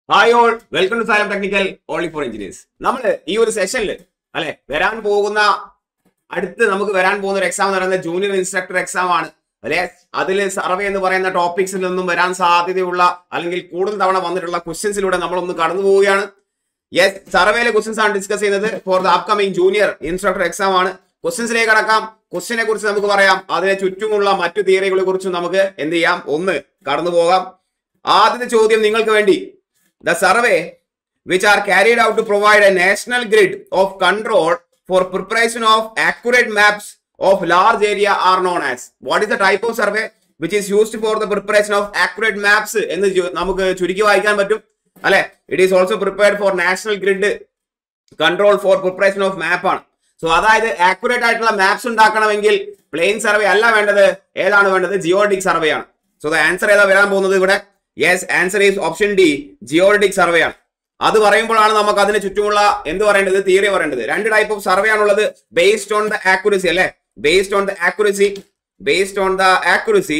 hi all welcome to Xylem technical only for engineers നമ്മൾ ഈ ഒരു സെഷനിൽ അല്ലെ വരാൻ പോകുന്ന അടുത്ത് നമുക്ക് വരാൻ പോകുന്ന ഒരു എക്സാം എന്ന് പറയുന്നത് ജൂനിയർ ഇൻസ്ട്രക്ടർ എക്സാം ആണ് അല്ലെ അതിൽ സർവേ എന്ന് പറയുന്ന ടോപ്പിക്സിൽ നിന്നും വരാൻ സാധ്യതയുള്ള അല്ലെങ്കിൽ കൂടുതൽ തവണ വന്നിട്ടുള്ള ക്വസ്റ്റ്യൻസിലൂടെ നമ്മൾ ഒന്ന് കടന്നു പോവുകയാണ് യെസ് സർവേയിലെ ക്വസ്റ്റ്യൻസ് ആണ് ഡിസ്കസ് ചെയ്യുന്നത് for the upcoming junior instructor exam ആണ് ക്വസ്റ്റ്യൻസിലേക്ക് കടക്കാം ക്വസ്റ്റ്യനെ കുറിച്ച് നമുക്ക് പറയാം അതിനെ ചുറ്റുമുള്ള മറ്റു തിയറികളെ കുറിച്ചും നമുക്ക് എന്ത് ചെയ്യാം ഒന്ന് കടന്നു പോകാം ആദ്യത്തെ ചോദ്യം നിങ്ങൾക്ക് വേണ്ടി the survey which are carried out to provide a national grid of control for preparation of accurate maps of large area are known as what is the type of survey which is used for the preparation of accurate maps എന്ന് ചു- നമുക്ക് ചുരുക്കി വായിക്കാൻ പറ്റും അല്ലെ it is also prepared for national grid control for preparation of map ആണ് so അതായത് accurate ആയിട്ടുള്ള മാപ്സ് ഉണ്ടാക്കണമെങ്കിൽ പ്ലെയിൻ സർവേ അല്ല വേണ്ടത് ഏതാണ് വേണ്ടത് ജിയോഡിക് സർവേ ആണ് സോ ദ ആൻസർ ഏതാ വരാൻ പോകുന്നത് ഇവിടെ yes answer is option D geodetic survey ആണ് അത് പറയുമ്പോഴാണ് നമുക്ക് അതിന് ചുറ്റുമുള്ള എന്ത് പറയേണ്ടത് തിയറി പറയേണ്ടത് രണ്ട് ടൈപ്പ് ഓഫ് സർവേ ആണുള്ളത് ബേസ്ഡ് ഓൺ ദ ആക്യുറസി അല്ലെ based on the accuracy based on the accuracy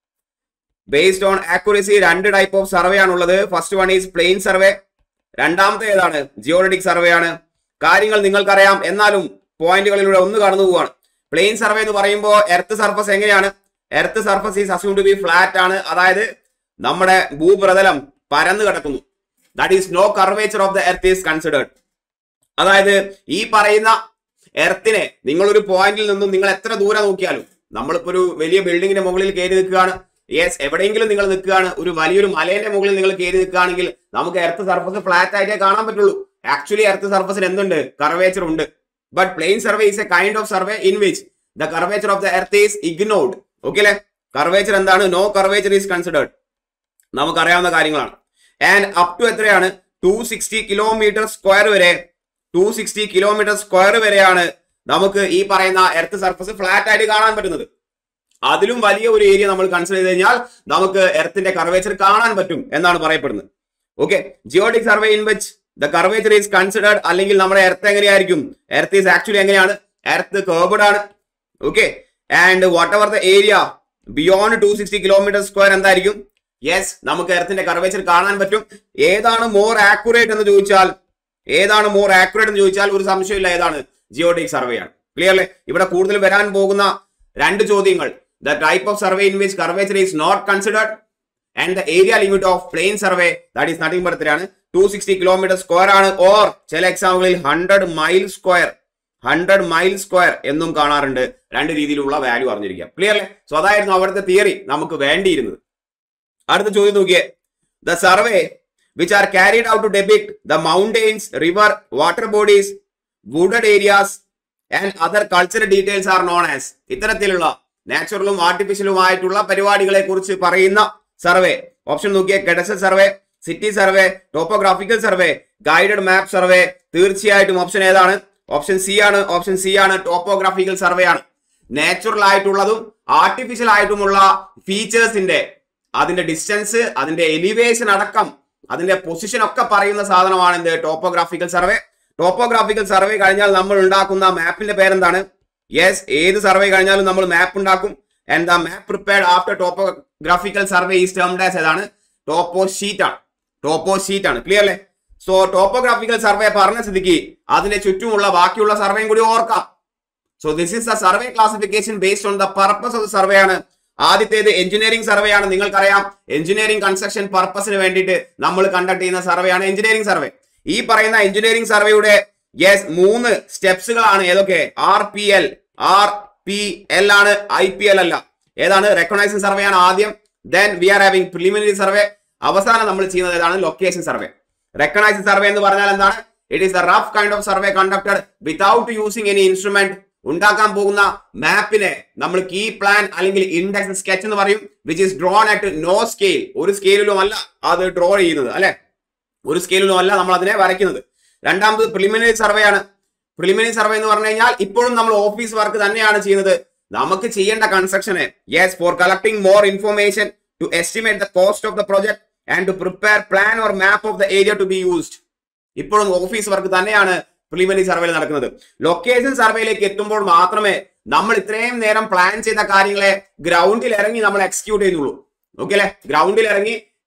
based on accuracy രണ്ട് ടൈപ്പ് ഓഫ് സർവേ ആണുള്ളത് first one is plain survey രണ്ടാമത്തെ ഏതാണ് ജിയോളജിക് സർവേ ആണ് കാര്യങ്ങൾ നിങ്ങൾക്കറിയാം എന്നാലും പോയിന്റുകളിലൂടെ ഒന്ന് കടന്നു പോവാണ് പ്ലെയിൻ സർവേ എന്ന് പറയുമ്പോൾ എർത്ത് സർഫസ് എങ്ങനെയാണ് earth surface is assume to be flat ആണ് അതായത് നമ്മുടെ ഭൂപ്രതലം പരന്നു കിടക്കുന്നു that is no curvature of the earth is considered അതായത് ഈ പറയുന്ന എർത്തിനെ നിങ്ങൾ ഒരു പോയിന്റിൽ നിന്നും നിങ്ങൾ എത്ര ദൂരം നോക്കിയാലും നമ്മളിപ്പോ ഒരു വലിയ ബിൽഡിങ്ങിന്റെ മുകളിൽ കയറി നിൽക്കുകയാണ് യെസ് എവിടെയെങ്കിലും നിങ്ങൾ നിൽക്കുകയാണ് ഒരു വലിയൊരു മലേന്റെ മുകളിൽ നിങ്ങൾ കയറി നിൽക്കുകയാണെങ്കിൽ നമുക്ക് എർത്ത് സർഫസ് ഫ്ലാറ്റ് ആയിട്ടേ കാണാൻ പറ്റുള്ളൂ ആക്ച്വലി എർത്ത് സർഫസിന് എന്തുണ്ട് കർവേച്ചർ ഉണ്ട് but plain survey is a kind of survey in which the curvature of the earth is ignored okay അല്ലെ കർവേച്ചർ എന്താണ് നോ കർവേച്ചർ ഈസ് കൺസിഡേർഡ് നമുക്കറിയാവുന്ന കാര്യങ്ങളാണ് ആൻഡ് അപ് ടു എത്രയാണ് ടു സിക്സ്റ്റി കിലോമീറ്റർ സ്ക്വയർ വരെ two sixty kilometer square വരെയാണ് നമുക്ക് ഈ പറയുന്ന എർത്ത് സർഫസ് ഫ്ലാറ്റ് ആയിട്ട് കാണാൻ പറ്റുന്നത് അതിലും വലിയ ഒരു ഏരിയ നമ്മൾ കൺസിഡർ ചെയ്ത് കഴിഞ്ഞാൽ നമുക്ക് എർത്തിന്റെ കർവേച്ചർ കാണാൻ പറ്റും എന്നാണ് പറയപ്പെടുന്നത് okay geodetic survey in which the curvature is considered അല്ലെങ്കിൽ നമ്മുടെ എർത്ത് എങ്ങനെയായിരിക്കും എർത്ത് ഈസ് ആക്ച്വലി എങ്ങനെയാണ് എർത്ത് കേർബഡ് ആണ് okay and whatever the area beyond two sixty kilometer square എന്തായിരിക്കും യെസ് നമുക്ക് എർത്തിന്റെ കർവേച്ചർ കാണാൻ പറ്റും ഏതാണ് മോർ ആക്യുറേറ്റ് എന്ന് ചോദിച്ചാൽ ഏതാണ് മോർ ആക്യുറേറ്റ് എന്ന് ചോദിച്ചാൽ ഒരു സംശയമില്ല ഏതാണ് ജിയോഡിക് സർവേ ആണ് ക്ലിയർ അല്ലേ ഇവിടെ കൂടുതൽ വരാൻ പോകുന്ന രണ്ട് ചോദ്യങ്ങൾ the type of survey in which curvature is not considered and the area limit of plain survey that is nothing ബർത്തിലാണ് ടു സിക്സ്റ്റി കിലോമീറ്റർ സ്ക്വയർ ആണ് ഓർ ചില എക്സാമുകളിൽ hundred mile square hundred mile square എന്നും കാണാറുണ്ട് രണ്ട് രീതിയിലുള്ള value അറിഞ്ഞിരിക്കുക clear അല്ലേ സോ അതായിരുന്നു അവിടുത്തെ തിയറി നമുക്ക് വേണ്ടിയിരുന്നത് അടുത്ത ചോദ്യം നോക്കിയേ the survey which are carried out to depict the mountains river water bodies wooded areas and other cultural details are known as ഇത്തരത്തിലുള്ള നാച്ചുറലും ആർട്ടിഫിഷ്യലുമായിട്ടുള്ള പരിപാടികളെ കുറിച്ച് പറയുന്ന സർവേ ഓപ്ഷൻ നോക്കിയേ cadastral survey city survey topographical survey guided map survey തീർച്ചയായിട്ടും option ഏതാണ് option C ആണ് ഓപ്ഷൻ സി ആണ് ടോപ്പോഗ്രാഫിക്കൽ സർവേ ആണ് നാച്ചുറൽ ആയിട്ടുള്ളതും ആർട്ടിഫിഷ്യൽ ആയിട്ടുമുള്ള ഫീച്ചേഴ്സിന്റെ അതിന്റെ ഡിസ്റ്റൻസ് അതിന്റെ എലിവേഷൻ അടക്കം അതിന്റെ പൊസിഷൻ ഒക്കെ പറയുന്ന സാധനമാണ് എന്ത് ടോപ്പോഗ്രാഫിക്കൽ സർവേ ടോപ്പോഗ്രാഫിക്കൽ സർവേ കഴിഞ്ഞാൽ നമ്മൾ ഉണ്ടാക്കുന്ന മാപ്പിന്റെ പേരെന്താണ് യെസ് ഏത് സർവേ കഴിഞ്ഞാലും നമ്മൾ മാപ്പ് ഉണ്ടാക്കും and the map prepared after topographical survey is termed as ഏതാണ് ടോപ്പോ ഷീറ്റ് ആണ് ടോപ്പോ ഷീറ്റ് ആണ് ക്ലിയർ അല്ലേ സോ ടോപ്പോഗ്രാഫിക്കൽ സർവേ പറഞ്ഞ സ്ഥിതിക്ക് അതിന്റെ ചുറ്റുമുള്ള ബാക്കിയുള്ള സർവേയും കൂടി ഓർക്കാം so this is the survey classification based on the purpose of survey ആണ് ആദ്യത്തേത് എഞ്ചിനീയറിംഗ് സർവേ ആണ് നിങ്ങൾക്കറിയാം എഞ്ചിനീയറിംഗ് കൺസ്ട്രക്ഷൻ പർപ്പസിന് വേണ്ടിയിട്ട് നമ്മൾ കണ്ടക്ട് ചെയ്യുന്ന സർവേ ആണ് എഞ്ചിനീയറിംഗ് സർവേ ഈ പറയുന്ന എഞ്ചിനീയറിംഗ് സർവേയുടെ യെസ് മൂന്ന് സ്റ്റെപ്സുകളാണ് ഏതൊക്കെ R P L R P L ആണ് ഐ പി എൽ അല്ല ഏതാണ് റെക്കഗ്നൈസിംഗ് സർവേ ആണ് ആദ്യം then we are having preliminary survey അവസാനം നമ്മൾ ചെയ്യുന്നത് ഏതാണ് ലൊക്കേഷൻ സർവേ റെക്കഗ്നൈസിംഗ് സർവേ എന്ന് പറഞ്ഞാൽ എന്താണ് it is the rough kind of survey conducted without using any instrument ഉണ്ടാക്കാൻ പോകുന്ന മാപ്പിനെ നമ്മൾ കീ പ്ലാൻ അല്ലെങ്കിൽ ഇൻഡെക്സ് സ്കെച്ച് എന്ന് പറയും which is drawn at no scale ഒരു സ്കെയിലും അല്ല അത് ഡ്രോ ചെയ്യുന്നത് അല്ലെ ഒരു സ്കെയിലും അല്ല നമ്മൾ അതിനെ വരയ്ക്കുന്നത് രണ്ടാമത് പ്രിലിമിനറി സർവേ ആണ് പ്രിലിമിനറി സർവേ എന്ന് പറഞ്ഞു കഴിഞ്ഞാൽ ഇപ്പോഴും നമ്മൾ ഓഫീസ് വർക്ക് തന്നെയാണ് ചെയ്യുന്നത് നമുക്ക് ചെയ്യേണ്ട കൺസ്ട്രക്ഷന് yes for collecting more information to estimate the cost of the project and to prepare plan or map of the area to be used ഇപ്പോഴും ഓഫീസ് വർക്ക് തന്നെയാണ് പ്രിലിമിനറി സർവേയിൽ നടക്കുന്നത് ലൊക്കേഷൻ സർവേയിലേക്ക് എത്തുമ്പോൾ മാത്രമേ നമ്മൾ ഇത്രയും നേരം പ്ലാൻ ചെയ്ത കാര്യങ്ങളെ ഗ്രൗണ്ടിൽ ഇറങ്ങി നമ്മൾ എക്സിക്യൂട്ട് ചെയ്യുന്നുള്ളൂ ഓക്കെ അല്ലെ ഗ്രൗണ്ടിൽ ഇറങ്ങി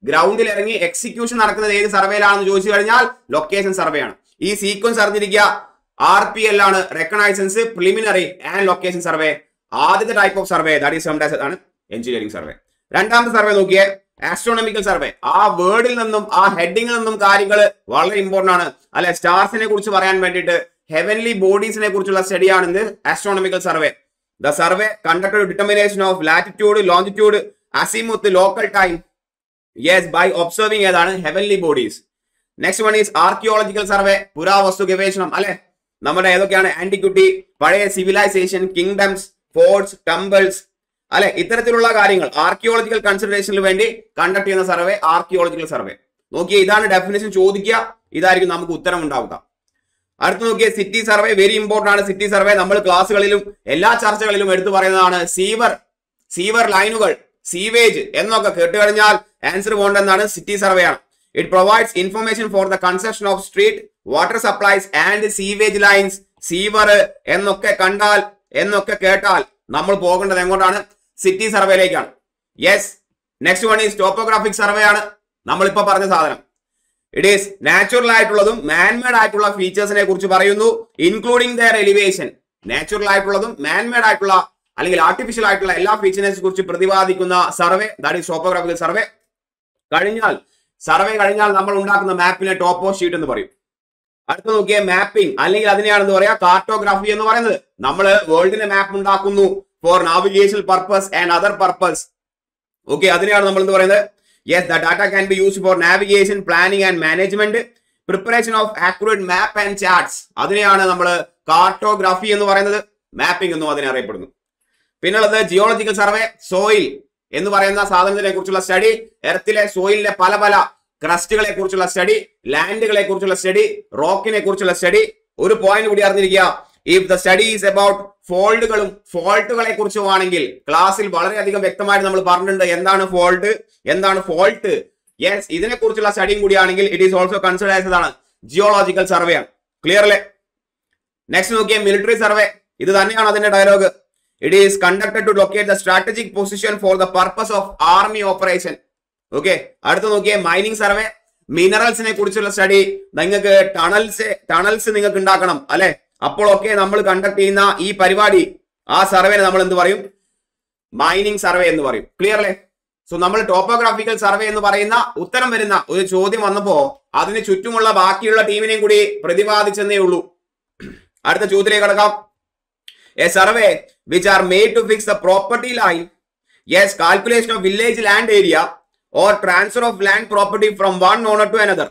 ഗ്രൗണ്ടിൽ ഇറങ്ങി എക്സിക്യൂഷൻ നടക്കുന്നത് ഏത് സർവേയിലാണെന്ന് ചോദിച്ചു കഴിഞ്ഞാൽ ലൊക്കേഷൻ സർവേ ആണ് ഈ സീക്വൻസ് അറിഞ്ഞിരിക്കുക ആർ പി എൽ ആണ് reconnaissance preliminary and location survey ആദ്യത്തെ type of survey that is സംസ് ആണ് എഞ്ചിനീയറിംഗ് സർവേ രണ്ടാമത്തെ സർവേ നോക്കിയേ ആസ്ട്രോണമിക്കൽ സർവേ ആ വേർഡിൽ നിന്നും ആ ഹെഡിങ്ങിൽ നിന്നും കാര്യങ്ങൾ വളരെ ഇമ്പോർട്ടന്റ് ആണ് അല്ലെ സ്റ്റാർസിനെ കുറിച്ച് പറയാൻ വേണ്ടിയിട്ട് ഹെവൻലി ബോഡീസിനെ കുറിച്ചുള്ള സ്റ്റഡിയാണ് ഇത് astronomical survey the survey conducted determination of latitude longitude azimuth local time yes by observing ഏതാണ് heavenly bodies next one is archaeological survey പുരാവസ്തു ഗവേഷണം അല്ലെ നമ്മുടെ ഏതൊക്കെയാണ് ആന്റിക്വിറ്റി പഴയ സിവിലൈസേഷൻ കിങ്ഡംസ് ഫോർട്സ് ടെമ്പിൾസ് അല്ലെ ഇത്തരത്തിലുള്ള കാര്യങ്ങൾ ആർക്കിയോളജിക്കൽ കൺസിഡറേഷനിൽ വേണ്ടി കണ്ടക്ട് ചെയ്യുന്ന സർവേ ആർക്കിയോളജിക്കൽ സർവേ നോക്കിയേ ഇതാണ് ഡെഫിനേഷൻ ചോദിക്കുക ഇതായിരിക്കും നമുക്ക് ഉത്തരം ഉണ്ടാവുക അടുത്ത് നോക്കിയ സിറ്റി സർവേ വെരി ഇമ്പോർട്ടന്റ് ആണ് സിറ്റി സർവേ നമ്മൾ ക്ലാസ്സുകളിലും എല്ലാ ചർച്ചകളിലും എടുത്തു പറയുന്നതാണ് സീവർ സീവർ ലൈനുകൾ സീവേജ് എന്നൊക്കെ കേട്ട് കഴിഞ്ഞാൽ ആൻസർ പോകേണ്ടതാണ് സിറ്റി സർവേ ആണ് it provides information for the construction of street water supplies and sewage lines sewer എന്നൊക്കെ കണ്ടാൽ എന്നൊക്കെ കേട്ടാൽ നമ്മൾ പോകേണ്ടത് എങ്ങോട്ടാണ് സിറ്റി സർവേയിലേക്കാണ് yes next one is topographic survey ആണ് നമ്മളിപ്പോ പറഞ്ഞ സാധനം ഇറ്റ് ഈസ് നാച്ചുറൽ ആയിട്ടുള്ളതും മാൻമേഡ് ആയിട്ടുള്ള ഫീച്ചേഴ്സിനെ കുറിച്ച് പറയുന്നു ഇൻക്ലൂഡിംഗ് ദയർ എലിവേഷൻ നാച്ചുറൽ ആയിട്ടുള്ളതും മാൻമേഡ് ആയിട്ടുള്ള അല്ലെങ്കിൽ ആർട്ടിഫിഷ്യൽ ആയിട്ടുള്ള എല്ലാ ഫീച്ചേഴ്സിനെ കുറിച്ച് പ്രതിപാദിക്കുന്ന survey that is topographical survey കഴിഞ്ഞാൽ സർവേ കഴിഞ്ഞാൽ നമ്മൾ ഉണ്ടാക്കുന്ന മാപ്പിനെ ടോപ്പോ ഷീറ്റ് എന്ന് പറയും അടുത്ത നോക്കിയ മാപ്പിംഗ് അല്ലെങ്കിൽ അതിനെയാണെന്ന് പറയാ കാർട്ടോഗ്രാഫി എന്ന് പറയുന്നത് നമ്മൾ വേൾഡിന്റെ മാപ്പ് ഉണ്ടാക്കുന്നു for navigation purpose and other purpose okay അതിനെയാണ് നമ്മൾ എന്ത് പറയുന്നത് yes the data can be use for navigation planning and management preparation of accurate map and charts അതിനെയാണ് നമ്മൾ കാർട്ടോഗ്രാഫി എന്ന് പറയുന്നത് മാപ്പിംഗ് എന്നും അതിനെ അറിയപ്പെടുന്നു പിന്നുള്ളത് ജിയോളജിക്കൽ സർവേ സോയിൽ എന്ന് പറയുന്ന സാധനത്തിനെ കുറിച്ചുള്ള സ്റ്റഡി എർത്തിലെ സോയിലിലെ പല പല ക്രസ്റ്റുകളെ കുറിച്ചുള്ള സ്റ്റഡി ലാൻഡുകളെ കുറിച്ചുള്ള സ്റ്റഡി റോക്കിനെ കുറിച്ചുള്ള സ്റ്റഡി ഒരു പോയിന്റ് കൂടി അറിഞ്ഞിരിക്കുക if the study is about ഫോൾഡുകളും ഫോൾട്ടുകളെ കുറിച്ചുമാണെങ്കിൽ ക്ലാസ്സിൽ വളരെയധികം വ്യക്തമായിട്ട് നമ്മൾ പറഞ്ഞിട്ടുണ്ട് എന്താണ് ഫോൾട്ട് എന്താണ് ഫോൾട്ട് യെസ് ഇതിനെ കുറിച്ചുള്ള സ്റ്റഡിയും കൂടിയാണെങ്കിൽ ഇറ്റ് ഈസ് ഓൾസോ കൺസിഡർ ആയതാണ് ജിയോളജിക്കൽ സർവേ ആണ് ക്ലിയർ അല്ലേ നെക്സ്റ്റ് നോക്കിയ മിലിറ്ററി സർവേ ഇത് തന്നെയാണ് അതിന്റെ dialogue it is conducted to locate the strategic position for the purpose of army operation okay അടുത്ത നോക്കിയേ മൈനിങ് സർവേ മിനറൽസിനെ കുറിച്ചുള്ള സ്റ്റഡി നിങ്ങൾക്ക് ടണൽസ് ടണൽസ് നിങ്ങൾക്ക് ഉണ്ടാക്കണം അല്ലെ അപ്പോഴൊക്കെ നമ്മൾ കണ്ടക്ട് ചെയ്യുന്ന ഈ പരിപാടി ആ സർവേനെ നമ്മൾ എന്ത് പറയും മൈനിങ് സർവേ എന്ന് പറയും ക്ലിയർ അല്ലേ സോ നമ്മൾ ടോപ്പോഗ്രാഫിക്കൽ സർവേ എന്ന് പറയുന്ന ഉത്തരം വരുന്ന ഒരു ചോദ്യം വന്നപ്പോ അതിന് ചുറ്റുമുള്ള ബാക്കിയുള്ള ടീമിനെയും കൂടി പ്രതിപാദിച്ചെന്നേ ഉള്ളൂ അടുത്ത ചോദ്യത്തിലേക്ക് കടക്കാം a survey which are made to fix the property line yes calculation of village land area or transfer of land property from one owner to another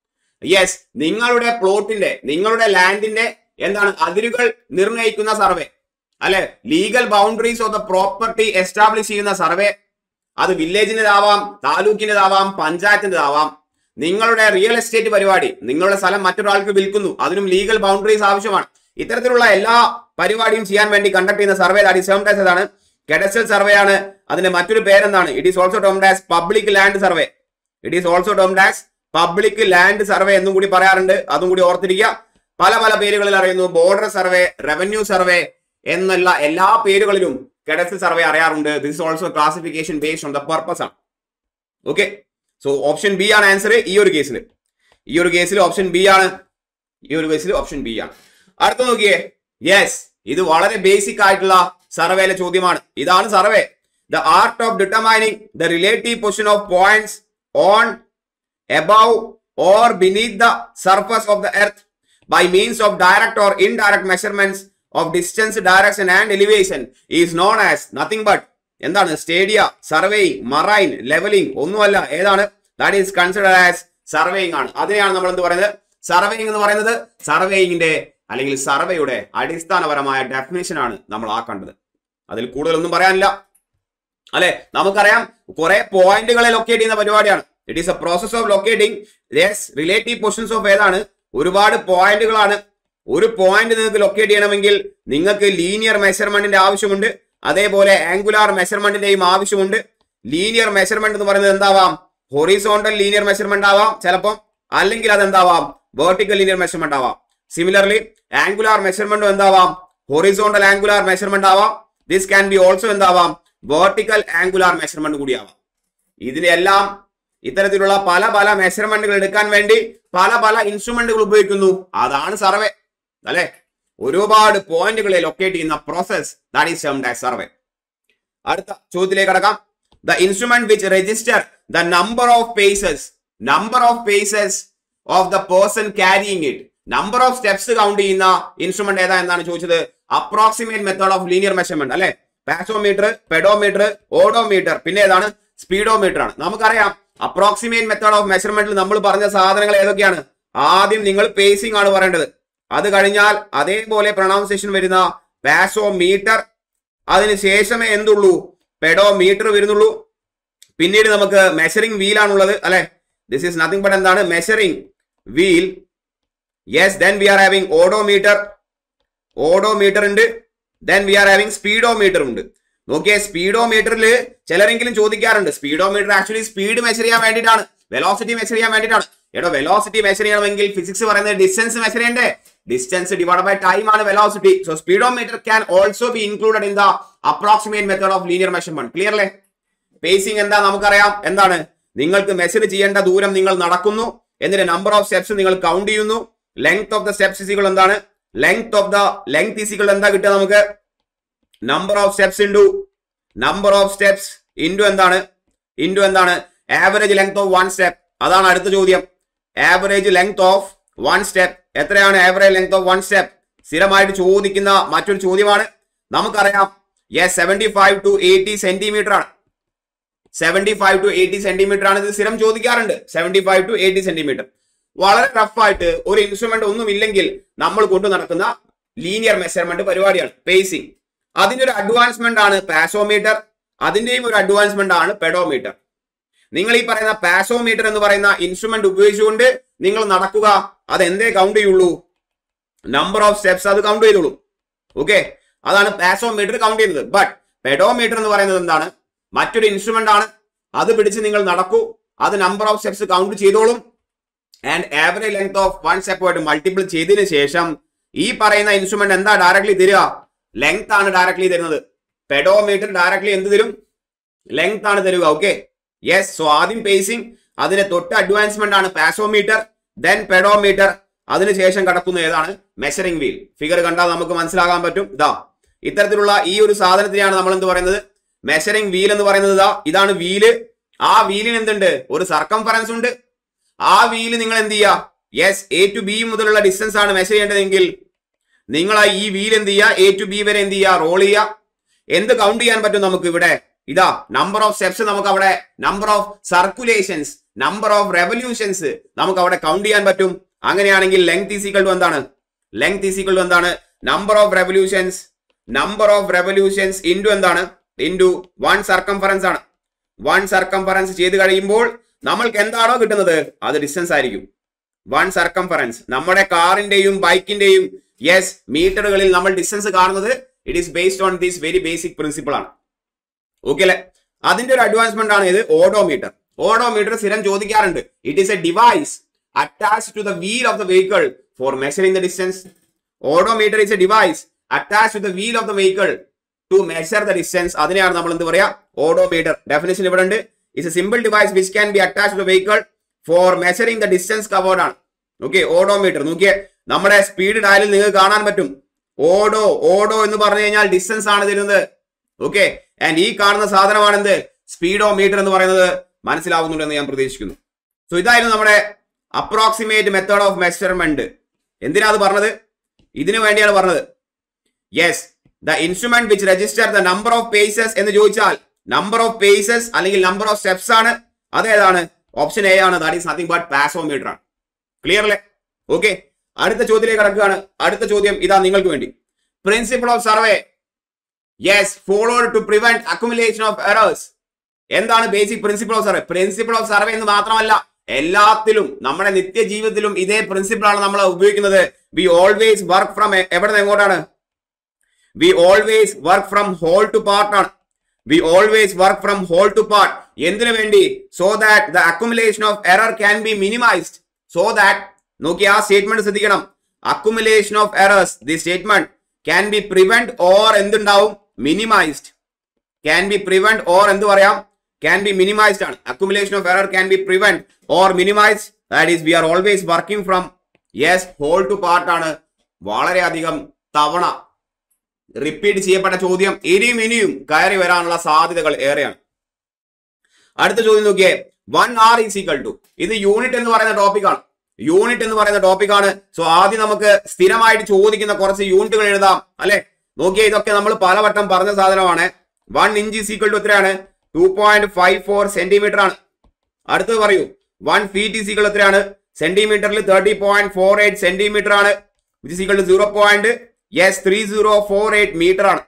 yes നിങ്ങളുടെ പ്ലോട്ടിന്റെ നിങ്ങളുടെ ലാൻഡിന്റെ എന്താണ് അതിരുകൾ നിർണ്ണയിക്കുന്ന സർവേ അല്ലെ legal boundaries of the property establish ചെയ്യുന്ന സർവേ അത് വില്ലേജിൻ്റെതാവാം താലൂക്കിൻ്റെതാവാം പഞ്ചായത്തിൻ്റെതാവാം നിങ്ങളുടെ റിയൽ എസ്റ്റേറ്റ് പരിപാടി നിങ്ങളുടെ സ്ഥലം മറ്റൊരാൾക്ക് വിൽക്കുന്നു അതിനും ലീഗൽ ബൗണ്ടറീസ് ആവശ്യമാണ് ഇത്തരത്തിലുള്ള എല്ലാ പരിപാടിയും ചെയ്യാൻ വേണ്ടി കണ്ടക്ട് ചെയ്യുന്ന സർവേ ദാറ്റ് സെവൻ ഡേസ് ആണ് കെഡസ്റ്റൽ സർവേ ആണ് അതിന്റെ മറ്റൊരു പേരെന്താണ് it is also termed as public land survey it is also termed as public land survey എന്നും കൂടി പറയാറുണ്ട് അതും കൂടി ഓർത്തിരിക്കുക പല പല പേരുകളിൽ അറിയുന്നു ബോർഡർ സർവേ റവന്യൂ സർവേ എന്നുള്ള എല്ലാ പേരുകളിലും കെഡസ്റ്റൽ സർവേ അറിയാറുണ്ട് this is also classification based on the purpose ആണ് ഓക്കെ സോ ഓപ്ഷൻ ബി ആണ് ആൻസർ ഈ ഒരു കേസിൽ ഈ ഒരു കേസിൽ ഓപ്ഷൻ ബി ആണ് ഈ ഒരു കേസിൽ ഓപ്ഷൻ ബി ആണ് അടുത്ത നോക്കിയേ യെസ് ഇത് വളരെ ബേസിക് ആയിട്ടുള്ള സർവേയിലെ ചോദ്യമാണ് ഇതാണ് survey the art of determining the relative position of points on above or beneath the surface of the earth by means of direct or indirect measurements of distance, direction and elevation is known as nothing but എന്താണ് സ്റ്റേഡിയ surveying marine levelling ഒന്നുമല്ല ഏതാണ് that is consider as surveying ആണ് അതിനെയാണ് നമ്മൾ എന്ത് പറയുന്നത് surveying എന്ന് പറയുന്നത് സർവേയിങ്ങിന്റെ അല്ലെങ്കിൽ സർവേയുടെ അടിസ്ഥാനപരമായ ഡെഫിനേഷൻ ആണ് നമ്മൾ ആ കണ്ടത് അതിൽ കൂടുതലൊന്നും പറയാനില്ല അല്ലെ നമുക്കറിയാം കുറെ പോയിന്റുകളെ ലൊക്കേറ്റ് ചെയ്യുന്ന പരിപാടിയാണ് it is a process of locating yes relative positions of ഏതാണ് ഒരുപാട് പോയിന്റുകളാണ് ഒരു പോയിന്റ് നിങ്ങൾക്ക് ലൊക്കേറ്റ് ചെയ്യണമെങ്കിൽ നിങ്ങൾക്ക് ലീനിയർ മെഷർമെന്റിന്റെ ആവശ്യമുണ്ട് അതേപോലെ ആംഗുലാർ മെഷർമെന്റിന്റെയും ആവശ്യമുണ്ട് ലീനിയർ മെഷർമെന്റ് എന്ന് പറയുന്നത് എന്താവാം ഹൊറിസോണ്ടൽ ലീനിയർ മെഷർമെന്റ് ആവാം ചിലപ്പം അല്ലെങ്കിൽ അത് എന്താവാം വേർട്ടിക്കൽ ലീനിയർ മെഷർമെന്റ് ആവാം സിമിലർലി ആംഗുലാർ മെഷർമെന്റും എന്താവാം ഹൊറിസോണ്ടൽ ആംഗുലാർ മെഷർമെന്റ് ആവാം ദിസ് ക്യാൻ ബി ഓൾസോ എന്താവാം വേർട്ടിക്കൽ ആംഗുലാർ മെഷർമെന്റ് കൂടിയാവാം ഇതിനെല്ലാം ഇത്തരത്തിലുള്ള പല പല മെഷർമെന്റുകൾ എടുക്കാൻ വേണ്ടി പല പല ഇൻസ്ട്രുമെന്റുകൾ ഉപയോഗിക്കുന്നു അതാണ് സർവേ അല്ലെ ഒരുപാട് പോയിന്റുകളെ ലൊക്കേറ്റ് ചെയ്യുന്ന process that is termed as survey അടുത്ത ചോദ്യത്തിലേക്ക് കടക്കാം the instrument which register the number of paces number of paces of the person carrying it number of steps count ചെയ്യുന്ന ഇൻസ്ട്രുമെന്റ് ഏതാ എന്നാണ് ചോദിച്ചത് approximate method of linear measurement അല്ലെ passometer pedometer odometer പിന്നെ ഏതാണ് സ്പീഡോമീറ്റർ ആണ് നമുക്കറിയാം അപ്രോക്സിമേറ്റ് മെത്തേഡ് ഓഫ് മെഷർമെന്റിൽ നമ്മൾ പറഞ്ഞ സാധനങ്ങൾ ഏതൊക്കെയാണ് ആദ്യം നിങ്ങൾ പേസിംഗ് ആണ് പറയേണ്ടത് അത് കഴിഞ്ഞാൽ അതേപോലെ പ്രൊണൗൺസിയേഷൻ വരുന്ന പാസോമീറ്റർ അതിന് ശേഷമേ എന്തുള്ളൂ പെഡോമീറ്റർ വരുന്നുള്ളൂ പിന്നീട് നമുക്ക് മെഷറിംഗ് വീലാണുള്ളത് അല്ലെ ദിസ് ഈസ് നത്തിങ് ബട്ട് എന്താണ് measuring wheel yes then we are having odometer odometer ഉണ്ട് then we are having speedometer ഉണ്ട് നോക്കിയേ സ്പീഡോമീറ്ററിൽ ചിലരെങ്കിലും ചോദിക്കാറുണ്ട് സ്പീഡോമീറ്റർ ആക്ച്വലി സ്പീഡ് മെഷർ ചെയ്യാൻ വേണ്ടിയിട്ടാണ് വെലോസിറ്റി മെഷർ ചെയ്യാൻ വേണ്ടിയിട്ടാണ് എടോ വെലോസിറ്റി മെഷർ ചെയ്യണമെങ്കിൽ ഫിസിക്സ് പറയുന്നത് ഡിസ്റ്റൻസ് മെഷർ ചെയ്യണ്ടേ ഡിസ്റ്റൻസ് ഡിവൈഡ് ബൈ ടൈം ആണ് velocity so speedometer can also be included in the approximate method of linear measurement clear അല്ലേ പേസിംഗ് എന്താ നമുക്കറിയാം എന്താണ് നിങ്ങൾക്ക് മെഷർ ചെയ്യേണ്ട ദൂരം നിങ്ങൾ നടക്കുന്നു എന്നിട്ട് നമ്പർ ഓഫ് സ്റ്റെപ്സ് നിങ്ങൾ കൗണ്ട് ചെയ്യുന്നു ലെങ്ത് ഓഫ് ദ സ്റ്റെപ്സ് ഇസികൾ എന്താണ് ലെങ്ത് ഓഫ് ദ ലെങ്ത് ഇസികൾ എന്താ കിട്ടുക നമുക്ക് number of steps into number of steps into എന്താണ് ഇൻഡു എന്താണ് average length of one step അതാണ് അടുത്ത ചോദ്യം average length of one step എത്രയാണ് average length of one step സ്ഥിരമായിട്ട് ചോദിക്കുന്ന മറ്റൊരു ചോദ്യമാണ് നമുക്കറിയാം yes seventy five to eighty centimeter ആണ് seventy five to eighty centimeter ആണ് ഇത് സ്ഥിരം ചോദിക്കാറുണ്ട് seventy five to eighty centimeter വളരെ റഫായിട്ട് ഒരു ഇൻസ്ട്രുമെന്റ് ഒന്നും ഇല്ലെങ്കിൽ നമ്മൾ കൊണ്ടു നടക്കുന്ന ലീനിയർ മെഷർമെന്റ് പരിപാടിയാണ് പേസിംഗ് അതിന്റെ ഒരു അഡ്വാൻസ്മെന്റ് ആണ് പാസോമീറ്റർ അതിന്റെയും ഒരു അഡ്വാൻസ്മെന്റ് ആണ് പെഡോമീറ്റർ നിങ്ങൾ ഈ പറയുന്ന പാസോമീറ്റർ എന്ന് പറയുന്ന ഇൻസ്ട്രുമെന്റ് ഉപയോഗിച്ചുകൊണ്ട് നിങ്ങൾ നടക്കുക അത് എന്തേ കൗണ്ട് ചെയ്യുള്ളൂ നമ്പർ ഓഫ് സ്റ്റെപ്സ് അത് കൗണ്ട് ചെയ്തോളൂ ഓക്കെ അതാണ് പാസോമീറ്റർ കൗണ്ട് ചെയ്യുന്നത് ബട്ട് പെഡോമീറ്റർ എന്ന് പറയുന്നത് എന്താണ് മറ്റൊരു ഇൻസ്ട്രുമെന്റ് ആണ് അത് പിടിച്ച് നിങ്ങൾ നടക്കൂ അത് നമ്പർ ഓഫ് സ്റ്റെപ്സ് കൗണ്ട് ചെയ്തോളും and average length of one സ്റ്റെപ്പുമായിട്ട് മൾട്ടിപ്പിൾ ചെയ്തതിന് ശേഷം ഈ പറയുന്ന ഇൻസ്ട്രുമെന്റ് എന്താ ഡയറക്ട്ലി തരിക ലെങ്ത് ആണ് ഡയറക്ട്ലി തരുന്നത് പെഡോമീറ്റർ ഡയറക്ട്ലി എന്ത് തരും ലെങ്ത് ആണ് തരിക ഓക്കെ യെസ് സോ ആദ്യം പേസിംഗ് അതിന്റെ തൊട്ട് അഡ്വാൻസ്മെന്റ് ആണ് പാസോമീറ്റർ ദെൻ പെഡോമീറ്റർ അതിനുശേഷം കടക്കുന്ന ഏതാണ് മെഷറിംഗ് വീൽ ഫിഗർ കണ്ടാൽ നമുക്ക് മനസ്സിലാകാൻ പറ്റും ഇതാ ഇത്തരത്തിലുള്ള ഈ ഒരു സാധനത്തിനെയാണ് നമ്മൾ എന്ത് പറയുന്നത് മെഷറിംഗ് വീൽ എന്ന് പറയുന്നത് ഇതാ ഇതാണ് വീല് ആ വീലിന് എന്തുണ്ട് ഒരു സർക്കംഫറൻസ് ഉണ്ട് ആ വീല് നിങ്ങൾ എന്ത് ചെയ്യുക യെസ് എ ടു ബി മുതലുള്ള ഡിസ്റ്റൻസ് ആണ് മെഷർ ചെയ്യേണ്ടതെങ്കിൽ നിങ്ങൾ ആ ഈ വീൽ എന്ത് ചെയ്യുക എ ടു ബി വരെ എന്ത് ചെയ്യുക റോൾ ചെയ്യുക എന്ത് കൗണ്ട് ചെയ്യാൻ പറ്റും നമുക്ക് ഇവിടെ ഇതാ നമ്പർ ഓഫ് സ്റ്റെപ്സ് നമുക്ക് അവിടെ number of circulations number of revolutions നമുക്ക് അവിടെ കൗണ്ട് ചെയ്യാൻ പറ്റും അങ്ങനെയാണെങ്കിൽ ലെങ്ത് ഈസിക്കൾ ടു എന്താണ് ലെങ്ത് ഈസിക്കൾ ടു എന്താണ് number of revolutions number of revolutions into എന്താണ് ഇൻറ്റു വൺ സർക്കംഫറൻസ് ആണ് വൺ സർക്കംഫറൻസ് ചെയ്ത് കഴിയുമ്പോൾ നമ്മൾക്ക് എന്താണോ കിട്ടുന്നത് അത് ഡിസ്റ്റൻസ് ആയിരിക്കും വൺ സർക്കംഫറൻസ് നമ്മുടെ കാറിന്റെയും ബൈക്കിന്റെയും യെസ് മീറ്ററുകളിൽ നമ്മൾ ഡിസ്റ്റൻസ് കാണുന്നത് it is based on this very basic principle ആണ് ഓക്കെ അല്ലെ അതിന്റെ ഒരു അഡ്വാൻസ്മെന്റ് ആണ് ഇത് ഓഡോമീറ്റർ ഓഡോമീറ്റർ സ്ഥിരം ചോദിക്കാറുണ്ട് it is a device attach to the wheel of the vehicle for measuring the distance odometer is a device attach to the wheel of the vehicle to measure the distance അതിനെയാണ് നമ്മൾ എന്ത് പറയാ odometer definition ഇവിടെ ഉണ്ട് it's a simple device which can be attach to vehicle for measuring the distance covered ആണ് okay odometer നോക്കിയേ നമ്മുടെ speed ഡയലിൽ നിങ്ങൾക്ക് കാണാൻ പറ്റും ഓഡോ ഓഡോ എന്ന് പറഞ്ഞു കഴിഞ്ഞാൽ ഡിസ്റ്റൻസ് ആണ് തരുന്നത് ഓക്കെ ആൻഡ് ഈ കാണുന്ന സാധനമാണ് എന്ത് സ്പീഡോ മീറ്റർ എന്ന് പറയുന്നത് മനസ്സിലാവുന്നുണ്ടെന്ന് ഞാൻ പ്രതീക്ഷിക്കുന്നു സോ ഇതായിരുന്നു നമ്മുടെ അപ്രോക്സിമേറ്റ് മെത്തേഡ് ഓഫ് മെഷർമെന്റ് എന്തിനാ അത് പറഞ്ഞത് ഇതിനു വേണ്ടിയാണ് പറഞ്ഞത് yes the instrument which register the number of paces എന്ന് ചോദിച്ചാൽ നമ്പർ ഓഫ് പേസസ് അല്ലെങ്കിൽ നമ്പർ ഓഫ് സ്റ്റെപ്സ് ആണ് അതേതാണ് ഓപ്ഷൻ എ ആണ് that is nothing but passometer ആണ് ക്ലിയർ അല്ലേ ഓക്കെ അടുത്ത ചോദ്യത്തിലേക്ക് കടക്കുകയാണ് അടുത്ത ചോദ്യം ഇതാ നിങ്ങൾക്ക് വേണ്ടി principle of survey yes followed to prevent accumulation of errors എന്താണ് basic principle of survey principle of survey എന്ന് മാത്രമല്ല എല്ലാത്തിലും നമ്മുടെ നിത്യജീവിതത്തിലും ഇതേ പ്രിൻസിപ്പിൾ ആണ് നമ്മൾ ഉപയോഗിക്കുന്നത് വി ഓൾവേസ് വർക്ക് ഫ്രം എവിടെ നിന്ന് എങ്ങോട്ടാണ് we always work from whole to part ആണ് we always work from whole to part എന്തിനു വേണ്ടി so that the accumulation of error can be minimised so that നോക്കി ആ സ്റ്റേറ്റ്മെന്റ് ശ്രദ്ധിക്കണം accumulation of errors the statement can be prevent or എന്തുണ്ടാവും minimised can be prevent or എന്ത് പറയാം can be minimised ആണ് accumulation of error can be prevent or minimise that is we are always working from yes whole to part ആണ് വളരെയധികം തവണ repeat ചെയ്യപ്പെട്ട ചോദ്യം ഇനിയും ഇനിയും കയറി വരാനുള്ള സാധ്യതകൾ ഏറെയാണ് അടുത്ത ചോദ്യം നോക്കിയേ one are is equal to ഇത് യൂണിറ്റ് എന്ന് പറയുന്ന ടോപ്പിക്കാണ് യൂണിറ്റ് എന്ന് പറയുന്ന ടോപ്പിക്കാണ് സോ ആദ്യം നമുക്ക് സ്ഥിരമായിട്ട് ചോദിക്കുന്ന കുറച്ച് യൂണിറ്റുകൾ എഴുതാം അല്ലെ നോക്കിയേ ഇതൊക്കെ നമ്മൾ പലവട്ടം പറഞ്ഞ സാധനമാണ് one inch is equal to എത്രയാണ് two point five four centimetre ആണ് അടുത്തത് പറയൂ വൺ ഫീറ്റ് ഈസ് ഈക്വൽ എത്രയാണ് സെന്റിമീറ്ററിൽ thirty point four eight centimetre ആണ് which is equal to zero point yes three zero four eight metre ആണ്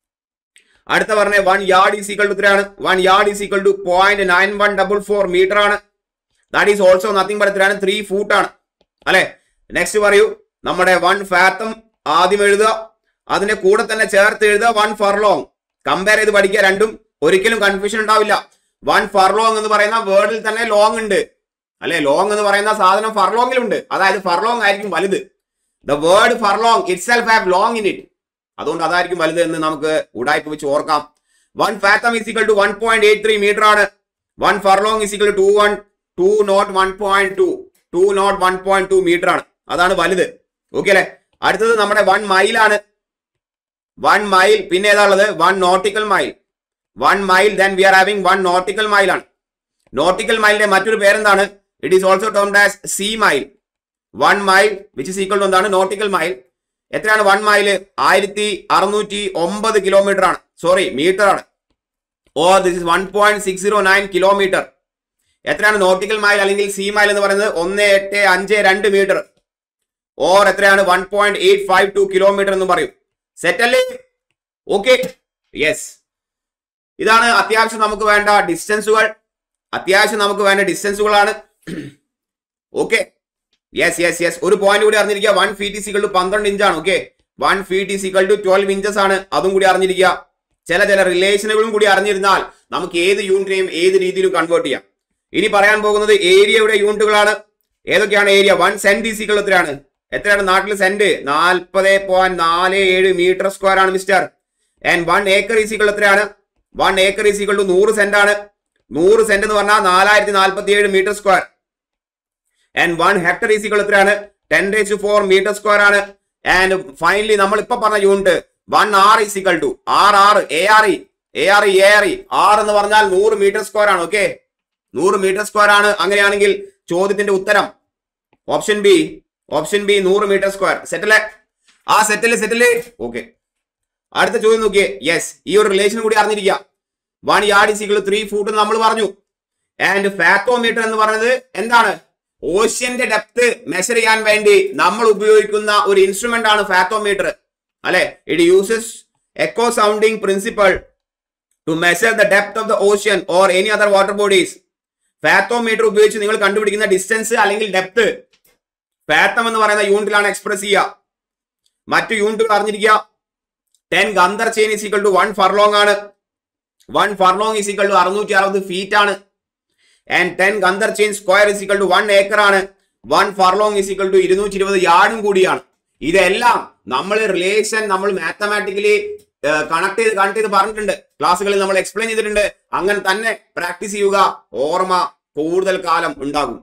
അടുത്ത പറഞ്ഞ one yard is equal to എത്രയാണ് one yard is equal to point nine one double four metre ആണ് that is also nothing but എത്രയാണ് three foot ആണ് അല്ലെ next പറയൂ നമ്മുടെ വൺ ഫാത്തം ആദ്യം എഴുതുക അതിന്റെ കൂടെ തന്നെ ചേർത്ത് എഴുതുക വൺ ഫർലോങ് കമ്പയർ ചെയ്ത് പഠിക്കുക രണ്ടും ഒരിക്കലും കൺഫ്യൂഷൻ ഉണ്ടാവില്ല വൺ ഫർലോങ് എന്ന് പറയുന്ന വേർഡിൽ തന്നെ ലോങ് ഉണ്ട് അല്ലെ ലോങ് എന്ന് പറയുന്ന സാധനം ഫർലോങ്ങിലുണ്ട് അതായത് ഫർലോങ് ആയിരിക്കും വലുത് the word furlong itself have long in it അതുകൊണ്ട് അതായിരിക്കും വലുത് എന്ന് നമുക്ക് ഉടായ്പ വെച്ച് ഓർക്കാം one fathom is equal to one point eight three metre ആണ് one furlong is equal to one two nought one point two two nought one point two metre ആണ് അതാണ് വലുത് ഓക്കെ അല്ലെ അടുത്തത് നമ്മുടെ വൺ മൈലാണ് വൺ മൈൽ പിന്നെ ഏതാ ഉള്ളത് one nautical mile one mile then we are having one nautical mile ആണ് നോട്ടിക്കൽ മൈലിന്റെ മറ്റൊരു പേരെന്താണ് it is also termed as sea mile one mile which is equal to എന്താണ് നോട്ടിക്കൽ മൈൽ എത്രയാണ് one mile ആയിരത്തി അറുന്നൂറ്റി ഒമ്പത് കിലോമീറ്റർ ആണ് സോറി മീറ്റർ ആണ് oh this is one point six zero nine kilometre എത്രയാണ് നോട്ടിക്കൽ മൈൽ അല്ലെങ്കിൽ sea mile എന്ന് പറയുന്നത് ഒന്ന് എട്ട് അഞ്ച് രണ്ട് മീറ്റർ ഓർ എത്രയാണ് one point eight five two kilometre എന്ന് പറയും സെറ്റ് അല്ലേ ഓക്കെ യെസ് ഇതാണ് അത്യാവശ്യം നമുക്ക് വേണ്ട ഡിസ്റ്റൻസുകൾ അത്യാവശ്യം നമുക്ക് വേണ്ട ഡിസ്റ്റൻസുകളാണ് ഓക്കെ യെസ് യെസ് യെസ് ഒരു പോയിന്റ് കൂടി അറിഞ്ഞിരിക്കുക വൺ ഫീറ്റ് ഈസിക്കൽ ടു പന്ത്രണ്ട് ഇഞ്ചാണ് okay one feet is equal to twelve inches ആണ് അതും കൂടി അറിഞ്ഞിരിക്കുക ചില ചില റിലേഷനുകളും കൂടി അറിഞ്ഞിരുന്നാൽ നമുക്ക് ഏത് യൂണിറ്റിനെയും ഏത് രീതിയിലും കൺവേർട്ട് ചെയ്യാം ഇനി പറയാൻ പോകുന്നത് ഏരിയയുടെ യൂണിറ്റുകളാണ് ഏതൊക്കെയാണ് ഏരിയ വൺ സെന്റ് ഈസിക്കൽ എത്രയാണ് എത്രയാണ് നാട്ടിൽ സെന്റ് നാൽപ്പത് പോയിന്റ് നാല് ഏഴ് മീറ്റർ സ്ക്വയർ ആണ് mister and one acre is equal എത്രയാണ് വൺ ഏക്കർ ഈസിക്കൽ ടു നൂറ് സെന്റ് ആണ് നൂറ് സെന്റ് എന്ന് പറഞ്ഞാൽ നാലായിരത്തി നാൽപ്പത്തി ഏഴ് metre square and one hectare is equal എത്രയാണ് ten raise four metre square ആണ് ആൻഡ് ഫൈനലി നമ്മൾ ഇപ്പൊ പറഞ്ഞ unit one are is equal to are are A R E A R E A R E R എന്ന് പറഞ്ഞാൽ നൂറ് മീറ്റർ സ്ക്വയർ ആണ് okay നൂറ് മീറ്റർ സ്ക്വയർ ആണ് അങ്ങനെയാണെങ്കിൽ ചോദ്യത്തിന്റെ ഉത്തരം ഓപ്ഷൻ ബി ഓപ്ഷൻ ബി നൂറ് മീറ്റർ സ്ക്വയർ സെറ്റിലെ ആ സെറ്റില് സെറ്റില് ഓക്കെ അടുത്ത ചോദ്യം നോക്കിയേ യെസ് ഈ ഒരു റിലേഷൻ കൂടി അറിഞ്ഞിരിക്കുക one yard is equal three foot എന്ന് നമ്മൾ പറഞ്ഞു ആൻഡ് ഫാത്തോമീറ്റർ എന്ന് പറയുന്നത് എന്താണ് ഓഷ്യന്റെ ഡെപ്ത് മെഷർ ചെയ്യാൻ വേണ്ടി നമ്മൾ ഉപയോഗിക്കുന്ന ഒരു ഇൻസ്ട്രുമെന്റ് ആണ് ഫാത്തോമീറ്റർ അല്ലെ it uses echo sounding principle to measure the depth of the ocean or any other water bodies fathometer ഉപയോഗിച്ച് നിങ്ങൾ കണ്ടുപിടിക്കുന്ന ഡിസ്റ്റൻസ് അല്ലെങ്കിൽ ഡെപ്ത് ഫാത്തം എന്ന് പറയുന്ന യൂണിറ്റിലാണ് എക്സ്പ്രസ് ചെയ്യുക മറ്റു യൂണിറ്റുകൾ അറിഞ്ഞിരിക്കുക ten Gunter chain is equal to one furlong ആണ് വൺ ഫർലോങ് ഈസിക്കൽ ടു അറുന്നൂറ്റി അറുപത് ഫീറ്റ് ആണ് and ten Gunter chain square is equal to one acre ആണ് വൺ ഫർലോങ് ഈസിക്കൽ ടു ഇരുന്നൂറ്റി ഇരുപത് യാർഡും കൂടിയാണ് ഇതെല്ലാം നമ്മൾ റിലേഷൻ നമ്മൾ മാത്തമാറ്റിക്കലി കണക്ട് ചെയ്ത് കണക്ട് ചെയ്ത് പറഞ്ഞിട്ടുണ്ട് ക്ലാസ്സുകളിൽ നമ്മൾ എക്സ്പ്ലെയിൻ ചെയ്തിട്ടുണ്ട് അങ്ങനെ തന്നെ പ്രാക്ടീസ് ചെയ്യുക ഓർമ്മ കൂടുതൽ കാലം ഉണ്ടാകും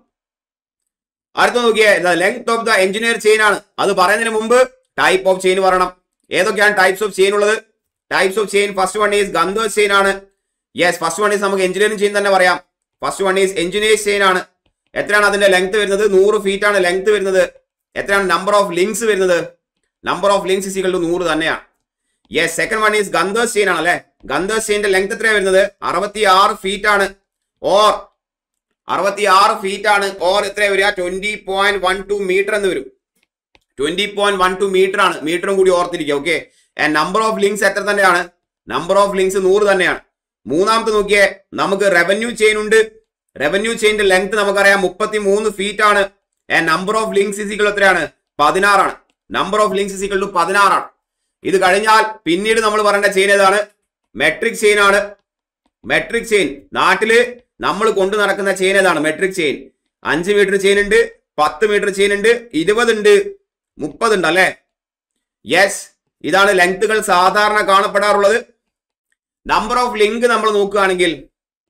അടുത്ത നോക്കിയേ the length of the engineer chain ആണ് അത് പറയുന്നതിന് മുമ്പ് ടൈപ്പ് ഓഫ് ചെയിൻ പറയണം ഏതൊക്കെയാണ് ടൈപ്സ് ഓഫ് ചെയിൻ ഉള്ളത് types of chain first one is Gunter's chain ആണ് യെസ് ഫസ്റ്റ് വൺ ഈസ് നമുക്ക് എഞ്ചിനീയറിംഗ് ചെയിൻ തന്നെ പറയാം first one is engineer's chain ആണ് എത്രയാണ് അതിന്റെ ലെങ്ത് വരുന്നത് നൂറ് ഫീറ്റ് ആണ് ലെങ്ത് വരുന്നത് എത്രയാണ് നമ്പർ ഓഫ് ലിങ്ക്സ് വരുന്നത് number of links is equal to നൂറ് തന്നെയാണ് yes second one is Gunter's chain ആണ് അല്ലെ ഗന്ധേഴ്സ് ചെയിന്റെ ലെങ്ത് എത്രയാണ് വരുന്നത് അറുപത്തി ആറ് ഫീറ്റ് ആണ് ഓർ അറുപത്തി ആറ് ഫീറ്റ് ആണ് ഓർ എത്ര വരിക twenty point one two metre എന്ന് വരും twenty point one two metre ആണ് മീറ്ററും കൂടി ഓർത്തിരിക്കുക okay and number of links എത്ര തന്നെയാണ് നമ്പർ ഓഫ് ലിങ്ക്സ് നൂറ് തന്നെയാണ് മൂന്നാമത്തെ നോക്കിയേ നമുക്ക് റവന്യൂ ചെയിൻ ഉണ്ട് റവന്യൂ ചെയിന്റെ ലെങ്ത് നമുക്കറിയാം മുപ്പത്തി മൂന്ന് ഫീറ്റ് ആണ് and number of links is equal എത്രയാണ് പതിനാറാണ് number of links is equal to പതിനാറാണ് ഇത് കഴിഞ്ഞാൽ പിന്നീട് നമ്മൾ പറയേണ്ട ചെയിൻ ഏതാണ് മെട്രിക് ചെയിൻ ആണ് മെട്രിക് ചെയിൻ നാട്ടില് നമ്മൾ കൊണ്ടു നടക്കുന്ന ചെയിൻ ഏതാണ് മെട്രിക് ചെയിൻ അഞ്ച് മീറ്റർ ചെയിൻ ഉണ്ട് പത്ത് മീറ്റർ ചെയിൻ ഉണ്ട് ഇരുപത് ഉണ്ട് മുപ്പത് ഉണ്ട് അല്ലെ യെസ് ഇതാണ് ലെങ്ത്തുകൾ സാധാരണ കാണപ്പെടാറുള്ളത് നമ്പർ ഓഫ് ലിങ്ക് നമ്മൾ നോക്കുകയാണെങ്കിൽ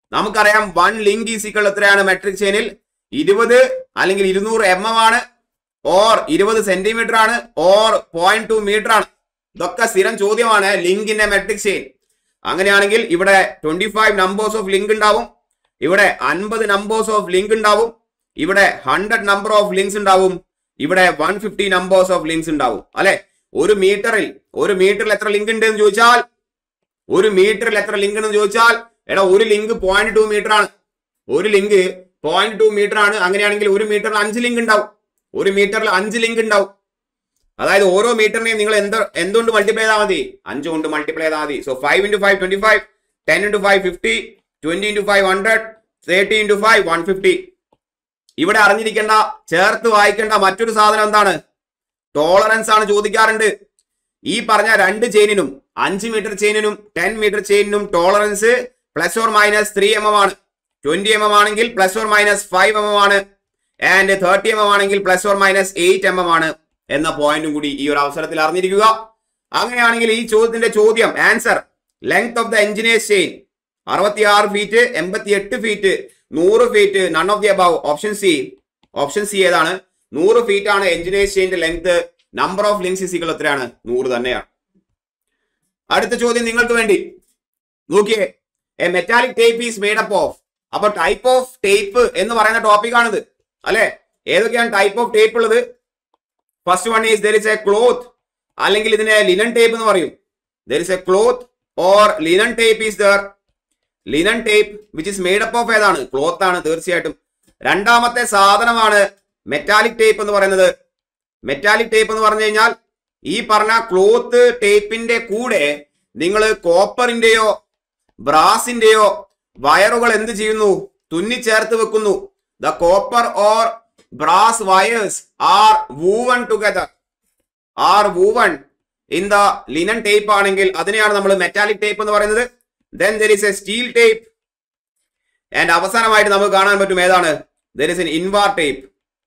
നമുക്കറിയാം വൺ ലിങ്ക് ഈസിക്കൾ എത്രയാണ് മെട്രിക് ചെയിനിൽ ഇരുപത് അല്ലെങ്കിൽ ഇരുന്നൂറ് എം എം ആണ് ഓർ ഇരുപത് സെന്റിമീറ്റർ ആണ് ഓർ പോയിന്റ് ടു മീറ്റർ ആണ് ഇതൊക്കെ സ്ഥിരം ചോദ്യമാണ് ലിങ്കിന്റെ മെട്രിക് ചെയിൻ അങ്ങനെയാണെങ്കിൽ ഇവിടെ twenty five numbers of link ഉണ്ടാവും ഇവിടെ അൻപത് നമ്പേഴ്സ് ഓഫ് ലിങ്ക് ഉണ്ടാവും ഇവിടെ ഹൺഡ്രഡ് നമ്പർ ഓഫ് ലിങ്ക്സ് ഉണ്ടാവും ഇവിടെ one fifty numbers of links ഉണ്ടാവും അല്ലെ ഒരു മീറ്ററിൽ ഒരു മീറ്ററിൽ എത്ര ലിങ്ക് ഉണ്ട് എന്ന് ചോദിച്ചാൽ ഒരു മീറ്ററിൽ എത്ര ലിങ്ക് ഉണ്ടെന്ന് ചോദിച്ചാൽ എടാ ഒരു ലിങ്ക് പോയിന്റ് ടു മീറ്റർ ആണ് ഒരു ലിങ്ക് പോയിന്റ് ടു മീറ്റർ ആണ് അങ്ങനെയാണെങ്കിൽ ഒരു മീറ്ററിൽ അഞ്ച് ലിങ്ക് ഉണ്ടാവും ഒരു മീറ്ററിൽ അഞ്ച് ലിങ്ക് ഉണ്ടാവും അതായത് ഓരോ മീറ്ററിനെയും നിങ്ങൾ എന്ത് എന്തുകൊണ്ട് മൾട്ടിപ്ലൈ ചെയ്താൽ മതി അഞ്ച് കൊണ്ട് മൾട്ടിപ്ലൈ ചെയ്താൽ മതി so five into five twenty five ten into five fifty twenty into five hundred thirty into five one fifty ഇവിടെ അറിഞ്ഞിരിക്കേണ്ട ചേർത്ത് വായിക്കേണ്ട മറ്റൊരു സാധനം എന്താണ് ടോളറൻസ് ആണ് ചോദിക്കാറുണ്ട് ഈ പറഞ്ഞ രണ്ട് ചെയിനിനും അഞ്ച് മീറ്റർ ചെയിനിനും ടെൻ മീറ്റർ ചെയിനിനും tolerance plus or minus three M M ആണ് ട്വന്റി എം എം ആണെങ്കിൽ plus or minus five M M ആണ് ആൻഡ് തേർട്ടി എം എം ആണെങ്കിൽ plus or minus eight M M ആണ് എന്ന പോയിന്റും കൂടി ഈ ഒരു അവസരത്തിൽ അറിഞ്ഞിരിക്കുക അങ്ങനെയാണെങ്കിൽ ഈ ചോദ്യത്തിന്റെ ചോദ്യം answer length of the engineers chain അറുപത്തിയാറ് ഫീറ്റ് എൺപത്തി എട്ട് ഫീറ്റ് നൂറ് feet none of the above option C option C ഏതാണ് നൂറ് ഫീറ്റ് ആണ് എഞ്ചിനീയർസ് ചെയിന്റെ length number of links is equal എത്രയാണ് നൂറ് തന്നെയാണ് അടുത്ത ചോദ്യം നിങ്ങൾക്ക് വേണ്ടി നോക്കിയേ A metallic tape is made up of അപ്പൊ ടൈപ്പ് ഓഫ് ടേപ്പ് എന്ന് പറയുന്ന ടോപ്പിക് ആണിത് അല്ലെ ഏതൊക്കെയാണ് ടൈപ്പ് ഓഫ് ടേപ്പ് ഉള്ളത് first one is there is a cloth അല്ലെങ്കിൽ ഇതിനെ ലിനൻ ടേപ്പ് എന്ന് പറയും there is a cloth or linen tape is there linen tape which is made up of ഏതാണ് ക്ലോത്ത് ആണ് തീർച്ചയായിട്ടും രണ്ടാമത്തെ സാധനമാണ് മെറ്റാലിക് ടേപ്പ് എന്ന് പറയുന്നത് മെറ്റാലിക് ടേപ്പ് എന്ന് പറഞ്ഞു കഴിഞ്ഞാൽ ഈ പറഞ്ഞ ക്ലോത്ത് ടേപ്പിന്റെ കൂടെ നിങ്ങൾ കോപ്പറിന്റെയോ ബ്രാസിന്റെയോ വയറുകൾ എന്ത് ചെയ്യുന്നു തുന്നിച്ചേർത്ത് വെക്കുന്നു the copper or brass wires are woven together are woven in the linen tape ആണെങ്കിൽ അതിനെയാണ് നമ്മൾ മെറ്റാലിക് ടേപ്പ് എന്ന് പറയുന്നത് then there is a steel tape and അവസാനമായിട്ട് നമുക്ക് കാണാൻ പറ്റും ഏതാണ് there is an invar tape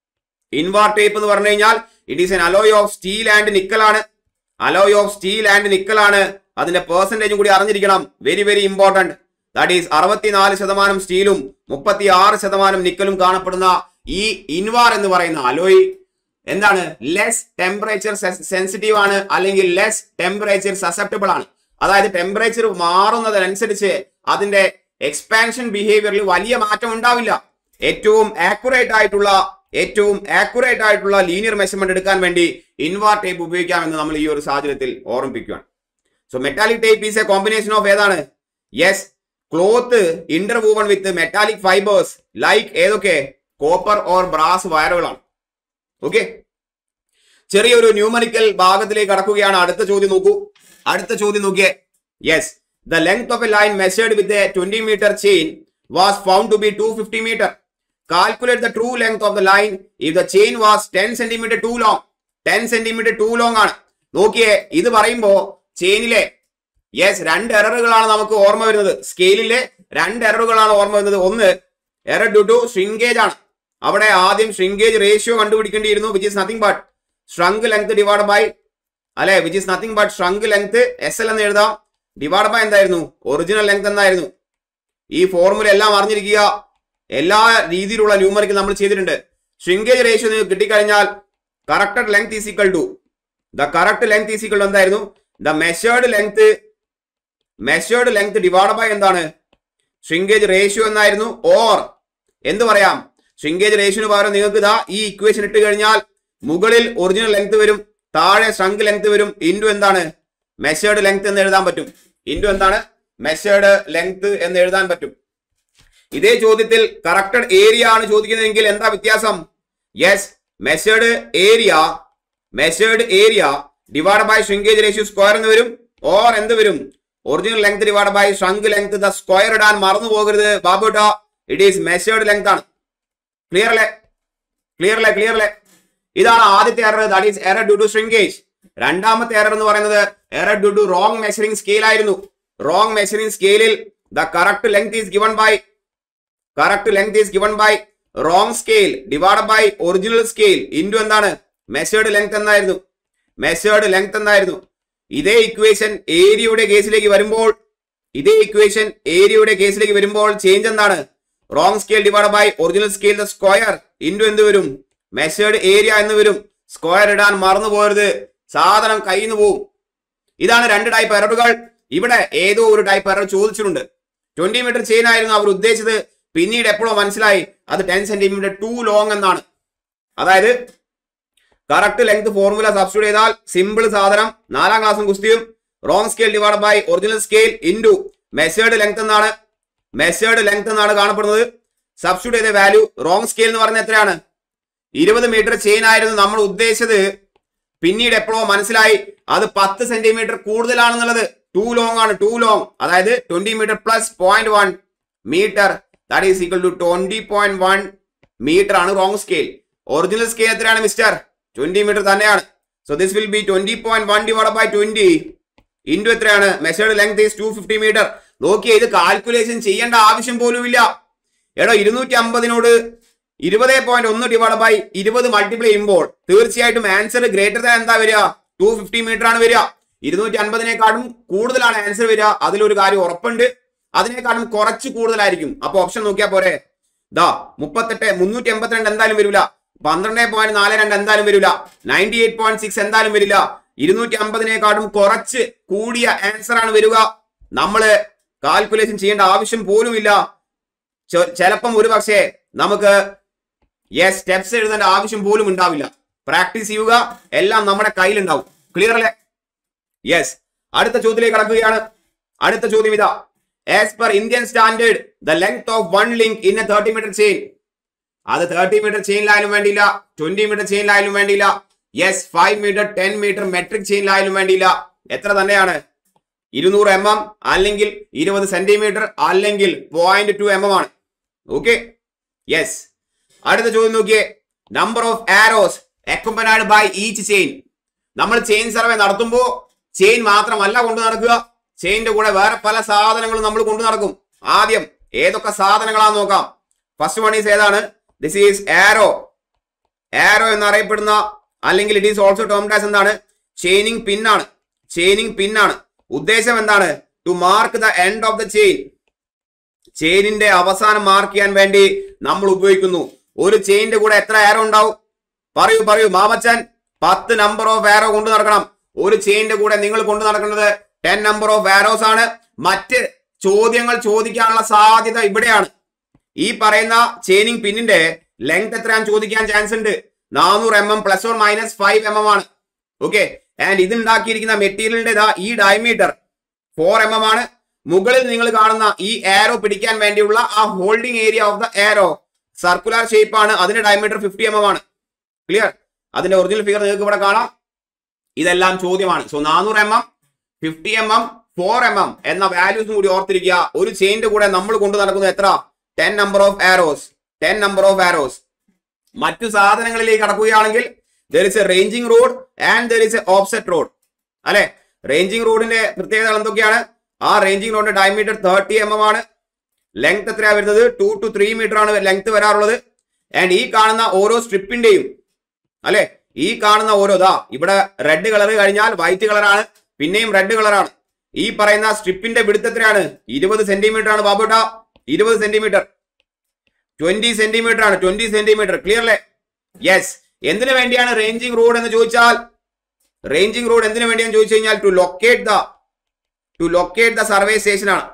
invar tape എന്ന് പറഞ്ഞു കഴിഞ്ഞാൽ it is an alloy of steel and nickel ആണ് alloy of steel and nickel ആണ് അതിന്റെ പെർസെന്റേജും കൂടി അറിഞ്ഞിരിക്കണം very very important that is അറുപത്തിനാല് ശതമാനം സ്റ്റീലും മുപ്പത്തി ആറ് ശതമാനം നിക്കലും കാണപ്പെടുന്ന ഈ ഇൻവാർ എന്ന് പറയുന്ന അലോയ് എന്താണ് ലെസ് ടെമ്പറേച്ചർ സെൻസിറ്റീവ് ആണ് അല്ലെങ്കിൽ ലെസ് ടെമ്പറേച്ചർ സസെപ്റ്റബിൾ ആണ് അതായത് ടെമ്പറേച്ചർ മാറുന്നതിനനുസരിച്ച് അതിന്റെ എക്സ്പാൻഷൻ ബിഹേവിയറിൽ വലിയ മാറ്റം ഉണ്ടാവില്ല ഏറ്റവും ആക്യുറേറ്റ് ആയിട്ടുള്ള ഏറ്റവും ആക്യുറേറ്റ് ആയിട്ടുള്ള ലീനിയർ മെഷർമെന്റ് എടുക്കാൻ വേണ്ടി ഇൻവാർ ടേപ്പ് ഉപയോഗിക്കാമെന്ന് നമ്മൾ ഈ ഒരു സാഹചര്യത്തിൽ ഓർമ്മിപ്പിക്കുകയാണ് so metallic tape is a combination of ഏതാണ് yes cloth interwoven with metallic fibres like ഏതൊക്കെ കോപ്പർ ഓർ ബ്രാസ് വയറുകളാണ് ഓക്കെ ചെറിയൊരു ന്യൂമറിക്കൽ ഭാഗത്തിലേക്ക് കടക്കുകയാണ് അടുത്ത ചോദ്യം നോക്കൂ അടുത്ത ചോദ്യം നോക്കിയേ yes the length of a line measured with a twenty metre chain was found to be two fifty metre calculate the true length of the line if the chain was ten centimetre too long ten centimetre too long ആണ് നോക്കിയേ ഇത് പറയുമ്പോ ചെയിനിലെ yes രണ്ട് എററുകളാണ് നമുക്ക് ഓർമ്മ വരുന്നത് സ്കെയിലിലെ രണ്ട് എററുകളാണ് ഓർമ്മ വരുന്നത് ഒന്ന് എറർ ഡ്യൂ ടു ഷ്രിങ്കേജ് ആണ് അവിടെ ആദ്യം ഷ്രിങ്കേജ് റേഷ്യോ കണ്ടുപിടിക്കേണ്ടിയിരുന്നു which is nothing but shrunk length divide by അല്ലെ which is nothing but shrunk length S L എന്ന് എഴുതാം ഡിവൈഡ് ബൈ എന്തായിരുന്നു ഒറിജിനൽ ലെങ്ത് എന്തായിരുന്നു ഈ ഫോർമുല എല്ലാം അറിഞ്ഞിരിക്കുക എല്ലാ രീതിയിലുള്ള ന്യൂമറിക്കൽ നമ്മൾ ചെയ്തിട്ടുണ്ട് ഷ്രിങ്കേജ് റേഷ്യോ നിങ്ങൾക്ക് കിട്ടിക്കഴിഞ്ഞാൽ corrected length is equal to the correct length is equal എന്തായിരുന്നു the measured length measured length divide by എന്താണ് ഷ്രിങ്കേജ് റേഷ്യോ എന്നായിരുന്നു ഓർ എന്ത് പറയാം ഷ്രിങ്കേജ് റേഷ്യോന് പകരം നിങ്ങൾക്ക് ഇതാ ഈ ഇക്വേഷൻ ഇട്ട് കഴിഞ്ഞാൽ മുകളിൽ ഒറിജിനൽ ലെങ്ത് വരും താഴെ ഷ്രങ്ക് ലെങ്ത് വരും ഇൻഡു എന്താണ് മെഷേർഡ് ലെങ്ത് എന്ന് എഴുതാൻ പറ്റും ഇൻഡു എന്താണ് മെഷേർഡ് ലെങ്ത് എന്ന് എഴുതാൻ പറ്റും ഇതേ ചോദ്യത്തിൽ കറക്റ്റഡ് ഏരിയ ആണ് ചോദിക്കുന്നതെങ്കിൽ എന്താ വ്യത്യാസം yes measured area measured area divide by shrinkage ratio square എന്ന് വരും ഓർ എന്ത് വരും original length divide by shrunk length the square ഇടാൻ മറന്നു പോകരുത് ബാബുട്ട ഇറ്റ് ഈസ് മെഷേർഡ് ലെങ്ത് ആണ് ക്ലിയർ അല്ലേ ക്ലിയർ അല്ലേ ക്ലിയർ അല്ലേ ഇതാണ് ആദ്യത്തെ error that is error due to shrinkage രണ്ടാമത്തെ എറർ എന്ന് പറയുന്നത് error due to wrong measuring scale ആയിരുന്നു റോങ് മെഷറിംഗ് സ്കെയിലിൽ the correct length is given by correct length is given by wrong scale divide by original scale into എന്താണ് measured length എന്നായിരുന്നു measured length എന്നായിരുന്നു ഇതേ equation ഏരിയയുടെ കേസിലേക്ക് വരുമ്പോൾ ഇതേ ഇക്വേഷൻ ഏരിയയുടെ കേസിലേക്ക് വരുമ്പോൾ ചേഞ്ച് എന്താണ് wrong scale divide by original scale the square into എന്ത് വരും മെഷേർഡ് ഏരിയ എന്ന് വരും സ്ക്വയർ ഇടാൻ മറന്നു പോരുത് സാധനം കയ്യിൽ നിന്ന് പോവും ഇതാണ് രണ്ട് ടൈപ്പ് എററുകൾ ഇവിടെ ഏതോ ഒരു ടൈപ്പ് എറർ ചോദിച്ചിട്ടുണ്ട് ട്വന്റി മീറ്റർ ചെയിൻ ആയിരുന്നു അവർ ഉദ്ദേശിച്ചത് പിന്നീട് എപ്പോഴോ മനസ്സിലായി അത് ടെൻ സെന്റിമീറ്റർ ടു ലോങ് എന്നാണ് അതായത് കറക്റ്റ് ലെങ്ത് ഫോർമുല സബ്സ്റ്റിറ്റ്യൂട്ട് ചെയ്താൽ സിമ്പിൾ സാധനം നാലാം ക്ലാസ്സും കുസ്തിയും wrong scale divide by original scale into measured length എന്നാണ് മെഷേർഡ് ലെങ്ത് എന്നാണ് കാണപ്പെടുന്നത് സബ്സ്റ്റിറ്റ്യൂട്ട് ചെയ്ത വാല്യൂ റോങ് സ്കെയിൽ എന്ന് പറയുന്നത് എത്രയാണ് ഇരുപത് മീറ്റർ ചെയിൻ ആയിരുന്നു നമ്മൾ ഉദ്ദേശിച്ചത് പിന്നീട് എപ്പോഴോ മനസ്സിലായി അത് പത്ത് സെന്റിമീറ്റർ കൂടുതലാണെന്നുള്ളത് ടു ലോങ് ആണ് ടു ലോങ് അതായത് twenty metre plus point one metre that is equal to twenty point one metre ആണ് റോങ് സ്കെയിൽ ഒറിജിനൽ സ്കെയിൽ എത്രയാണ് മിസ്റ്റർ ട്വന്റി മീറ്റർ തന്നെയാണ് so this will be twenty point one divide by twenty into എത്രയാണ് measured length is two fifty metre നോക്കിയേ ഇത് calculation ചെയ്യേണ്ട ആവശ്യം പോലും ഇല്ല എടോ ഇരുന്നൂറ്റി അമ്പതിനോട് ഇരുപത് പോയിന്റ് ഒന്ന് ഡിവൈഡ് ബൈ ഇരുപത് മൾട്ടിപ്ലൈ ചെയ്യുമ്പോൾ തീർച്ചയായിട്ടും ആൻസർ ഗ്രേറ്റർ ദാൻ എന്താ വരിക ടു ഫിഫ്റ്റി മീറ്റർ ആണ് വരിക ഇരുന്നൂറ്റി അൻപതിനേക്കാളും കൂടുതലാണ് ആൻസർ വരിക അതിലൊരു കാര്യം ഉറപ്പുണ്ട് അതിനേക്കാളും കുറച്ച് കൂടുതലായിരിക്കും അപ്പൊ ഓപ്ഷൻ നോക്കിയാൽ പോരെ ദാ മുപ്പത്തെട്ട് മുന്നൂറ്റി എൺപത്തിരണ്ട് എന്തായാലും വരില്ല പന്ത്രണ്ട് പോയിന്റ് നാല് രണ്ട് എന്തായാലും വരില്ല നയൻറ്റി എയ്റ്റ് പോയിന്റ് സിക്സ് എന്തായാലും വരില്ല ഇരുന്നൂറ്റി അമ്പതിനേക്കാളും കുറച്ച് കൂടിയ ആൻസർ ആണ് വരിക നമ്മള് കാൽക്കുലേഷൻ ചെയ്യേണ്ട ആവശ്യം പോലുമില്ല ചെ- ചിലപ്പം ഒരു പക്ഷേ നമുക്ക് യെസ് സ്റ്റെപ്സ് എഴുതേണ്ട ആവശ്യം പോലും ഉണ്ടാവില്ല പ്രാക്ടീസ് ചെയ്യുക എല്ലാം നമ്മുടെ കയ്യിലുണ്ടാവും ക്ലിയർ അല്ലേ യെസ് അടുത്ത ചോദ്യത്തിലേക്ക് കടക്കുകയാണ് അടുത്ത ചോദ്യം ഇതാ as per Indian standard the length of one link in a thirty metre chain അത് തേർട്ടി മീറ്റർ ചെയിനിലായാലും വേണ്ടിയില്ല ട്വന്റി മീറ്റർ ചെയിനിലായാലും വേണ്ടിയില്ല yes five metre ten metre metric ചെയിനിലായാലും വേണ്ടിയില്ല എത്ര തന്നെയാണ് ഇരുന്നൂറ് എം എം അല്ലെങ്കിൽ ഇരുപത് സെന്റിമീറ്റർ അല്ലെങ്കിൽ പോയിന്റ് ടു എം എം ആണ് ഓക്കെ യെസ് അടുത്ത ചോദ്യം നോക്കിയേ number of arrows accompanied by each chain നമ്മൾ ചെയിൻ സർവേ നടത്തുമ്പോൾ ചെയിൻ മാത്രമല്ല കൊണ്ടു നടക്കുക ചെയിന്റെ കൂടെ വേറെ പല സാധനങ്ങളും നമ്മൾ കൊണ്ടു നടക്കും ആദ്യം ഏതൊക്കെ സാധനങ്ങളാന്ന് നോക്കാം ഫസ്റ്റ് വൺ ഈസ് ഏതാണ് ദിസ് ഈസ് ആരോ ആരോ എന്നറിയപ്പെടുന്ന അല്ലെങ്കിൽ it is also termed as എന്താണ് ചെയിനിങ് പിന്നാണ് ചെയിനിങ് പിന്നാണ് ഉദ്ദേശം എന്താണ് to mark the end of the chain ചെയിനിന്റെ അവസാനം മാർക്ക് ചെയ്യാൻ വേണ്ടി നമ്മൾ ഉപയോഗിക്കുന്നു ഒരു ചെയിനിന്റെ കൂടെ എത്ര ആരോ ഉണ്ടാവും പറയൂ പറയൂ മാമച്ചൻ പത്ത് നമ്പർ ഓഫ് ആരോ കൊണ്ടു നടക്കണം ഒരു ചെയിനിന്റെ കൂടെ നിങ്ങൾ കൊണ്ടു നടക്കുന്നത് ടെൻ നമ്പർ ഓഫ് ആരോസ് ആണ് മറ്റ് ചോദ്യങ്ങൾ ചോദിക്കാനുള്ള സാധ്യത ഇവിടെയാണ് ഈ പറയുന്ന ചെയിനിങ് പിന്നിന്റെ ലെങ്ത് എത്രയാന്ന് ചോദിക്കാൻ ചാൻസ് ഉണ്ട് നാനൂറ് M M plus or minus five M M ആണ് ഓക്കെ ആൻഡ് ഇത് ഉണ്ടാക്കിയിരിക്കുന്ന മെറ്റീരിയലിന്റെ ഇതാ ഈ ഡയമീറ്റർ ഫോർ എം എം ആണ് മുകളിൽ നിങ്ങൾ കാണുന്ന ഈ ആരോ പിടിക്കാൻ വേണ്ടിയുള്ള ആ holding area of the arrow circular shape ആണ് അതിന്റെ ഡയമീറ്റർ ഫിഫ്റ്റി എം എം ആണ് ക്ലിയർ അതിന്റെ ഒറിജിനൽ ഫിഗർ നിങ്ങൾക്ക് ഇവിടെ കാണാം ഇതെല്ലാം ചോദ്യമാണ് സോ നാനൂറ് M M fifty M M four M M എന്ന വാല്യൂസും കൂടി ഓർത്തിരിക്കുക ഒരു ചെയിന്റെ കൂടെ നമ്മൾ കൊണ്ടു നടക്കുന്നത് എത്ര ten number of arrows ten number of arrows മറ്റു സാധനങ്ങളിലേക്ക് കടക്കുകയാണെങ്കിൽ there is a ranging rod and there is a offset rod അല്ലെ റേഞ്ചിങ് റോഡിന്റെ പ്രത്യേകതകൾ എന്തൊക്കെയാണ് ആ റേഞ്ചിങ് റോഡിന്റെ ഡയമീറ്റർ തേർട്ടി എം എം ആണ് ലെങ്ത് എത്രയാ വരുന്നത് ടു ടു ത്രീ മീറ്റർ ആണ് ലെങ്ത് വരാറുള്ളത് ആൻഡ് ഈ കാണുന്ന ഓരോ സ്ട്രിപ്പിന്റെയും അല്ലെ ഈ കാണുന്ന ഓരോ ദാ ഇവിടെ റെഡ് കളർ കഴിഞ്ഞാൽ വൈറ്റ് കളറാണ് പിന്നെയും റെഡ് കളറാണ് ഈ പറയുന്ന സ്ട്രിപ്പിന്റെ വിടുത്ത് എത്രയാണ് ഇരുപത് സെന്റിമീറ്റർ ആണ് ബാബുട്ട ഇരുപത് സെന്റിമീറ്റർ ട്വന്റി സെന്റിമീറ്റർ ആണ് ട്വന്റി സെന്റിമീറ്റർ ക്ലിയർ അല്ലേ യെസ് എന്തിനു വേണ്ടിയാണ് റേഞ്ചിങ് റോഡ് എന്ന് ചോദിച്ചാൽ റേഞ്ചിങ് റോഡ് എന്തിനു വേണ്ടിയാന്ന് ചോദിച്ചു കഴിഞ്ഞാൽ to locate the to locate the survey station ആണ്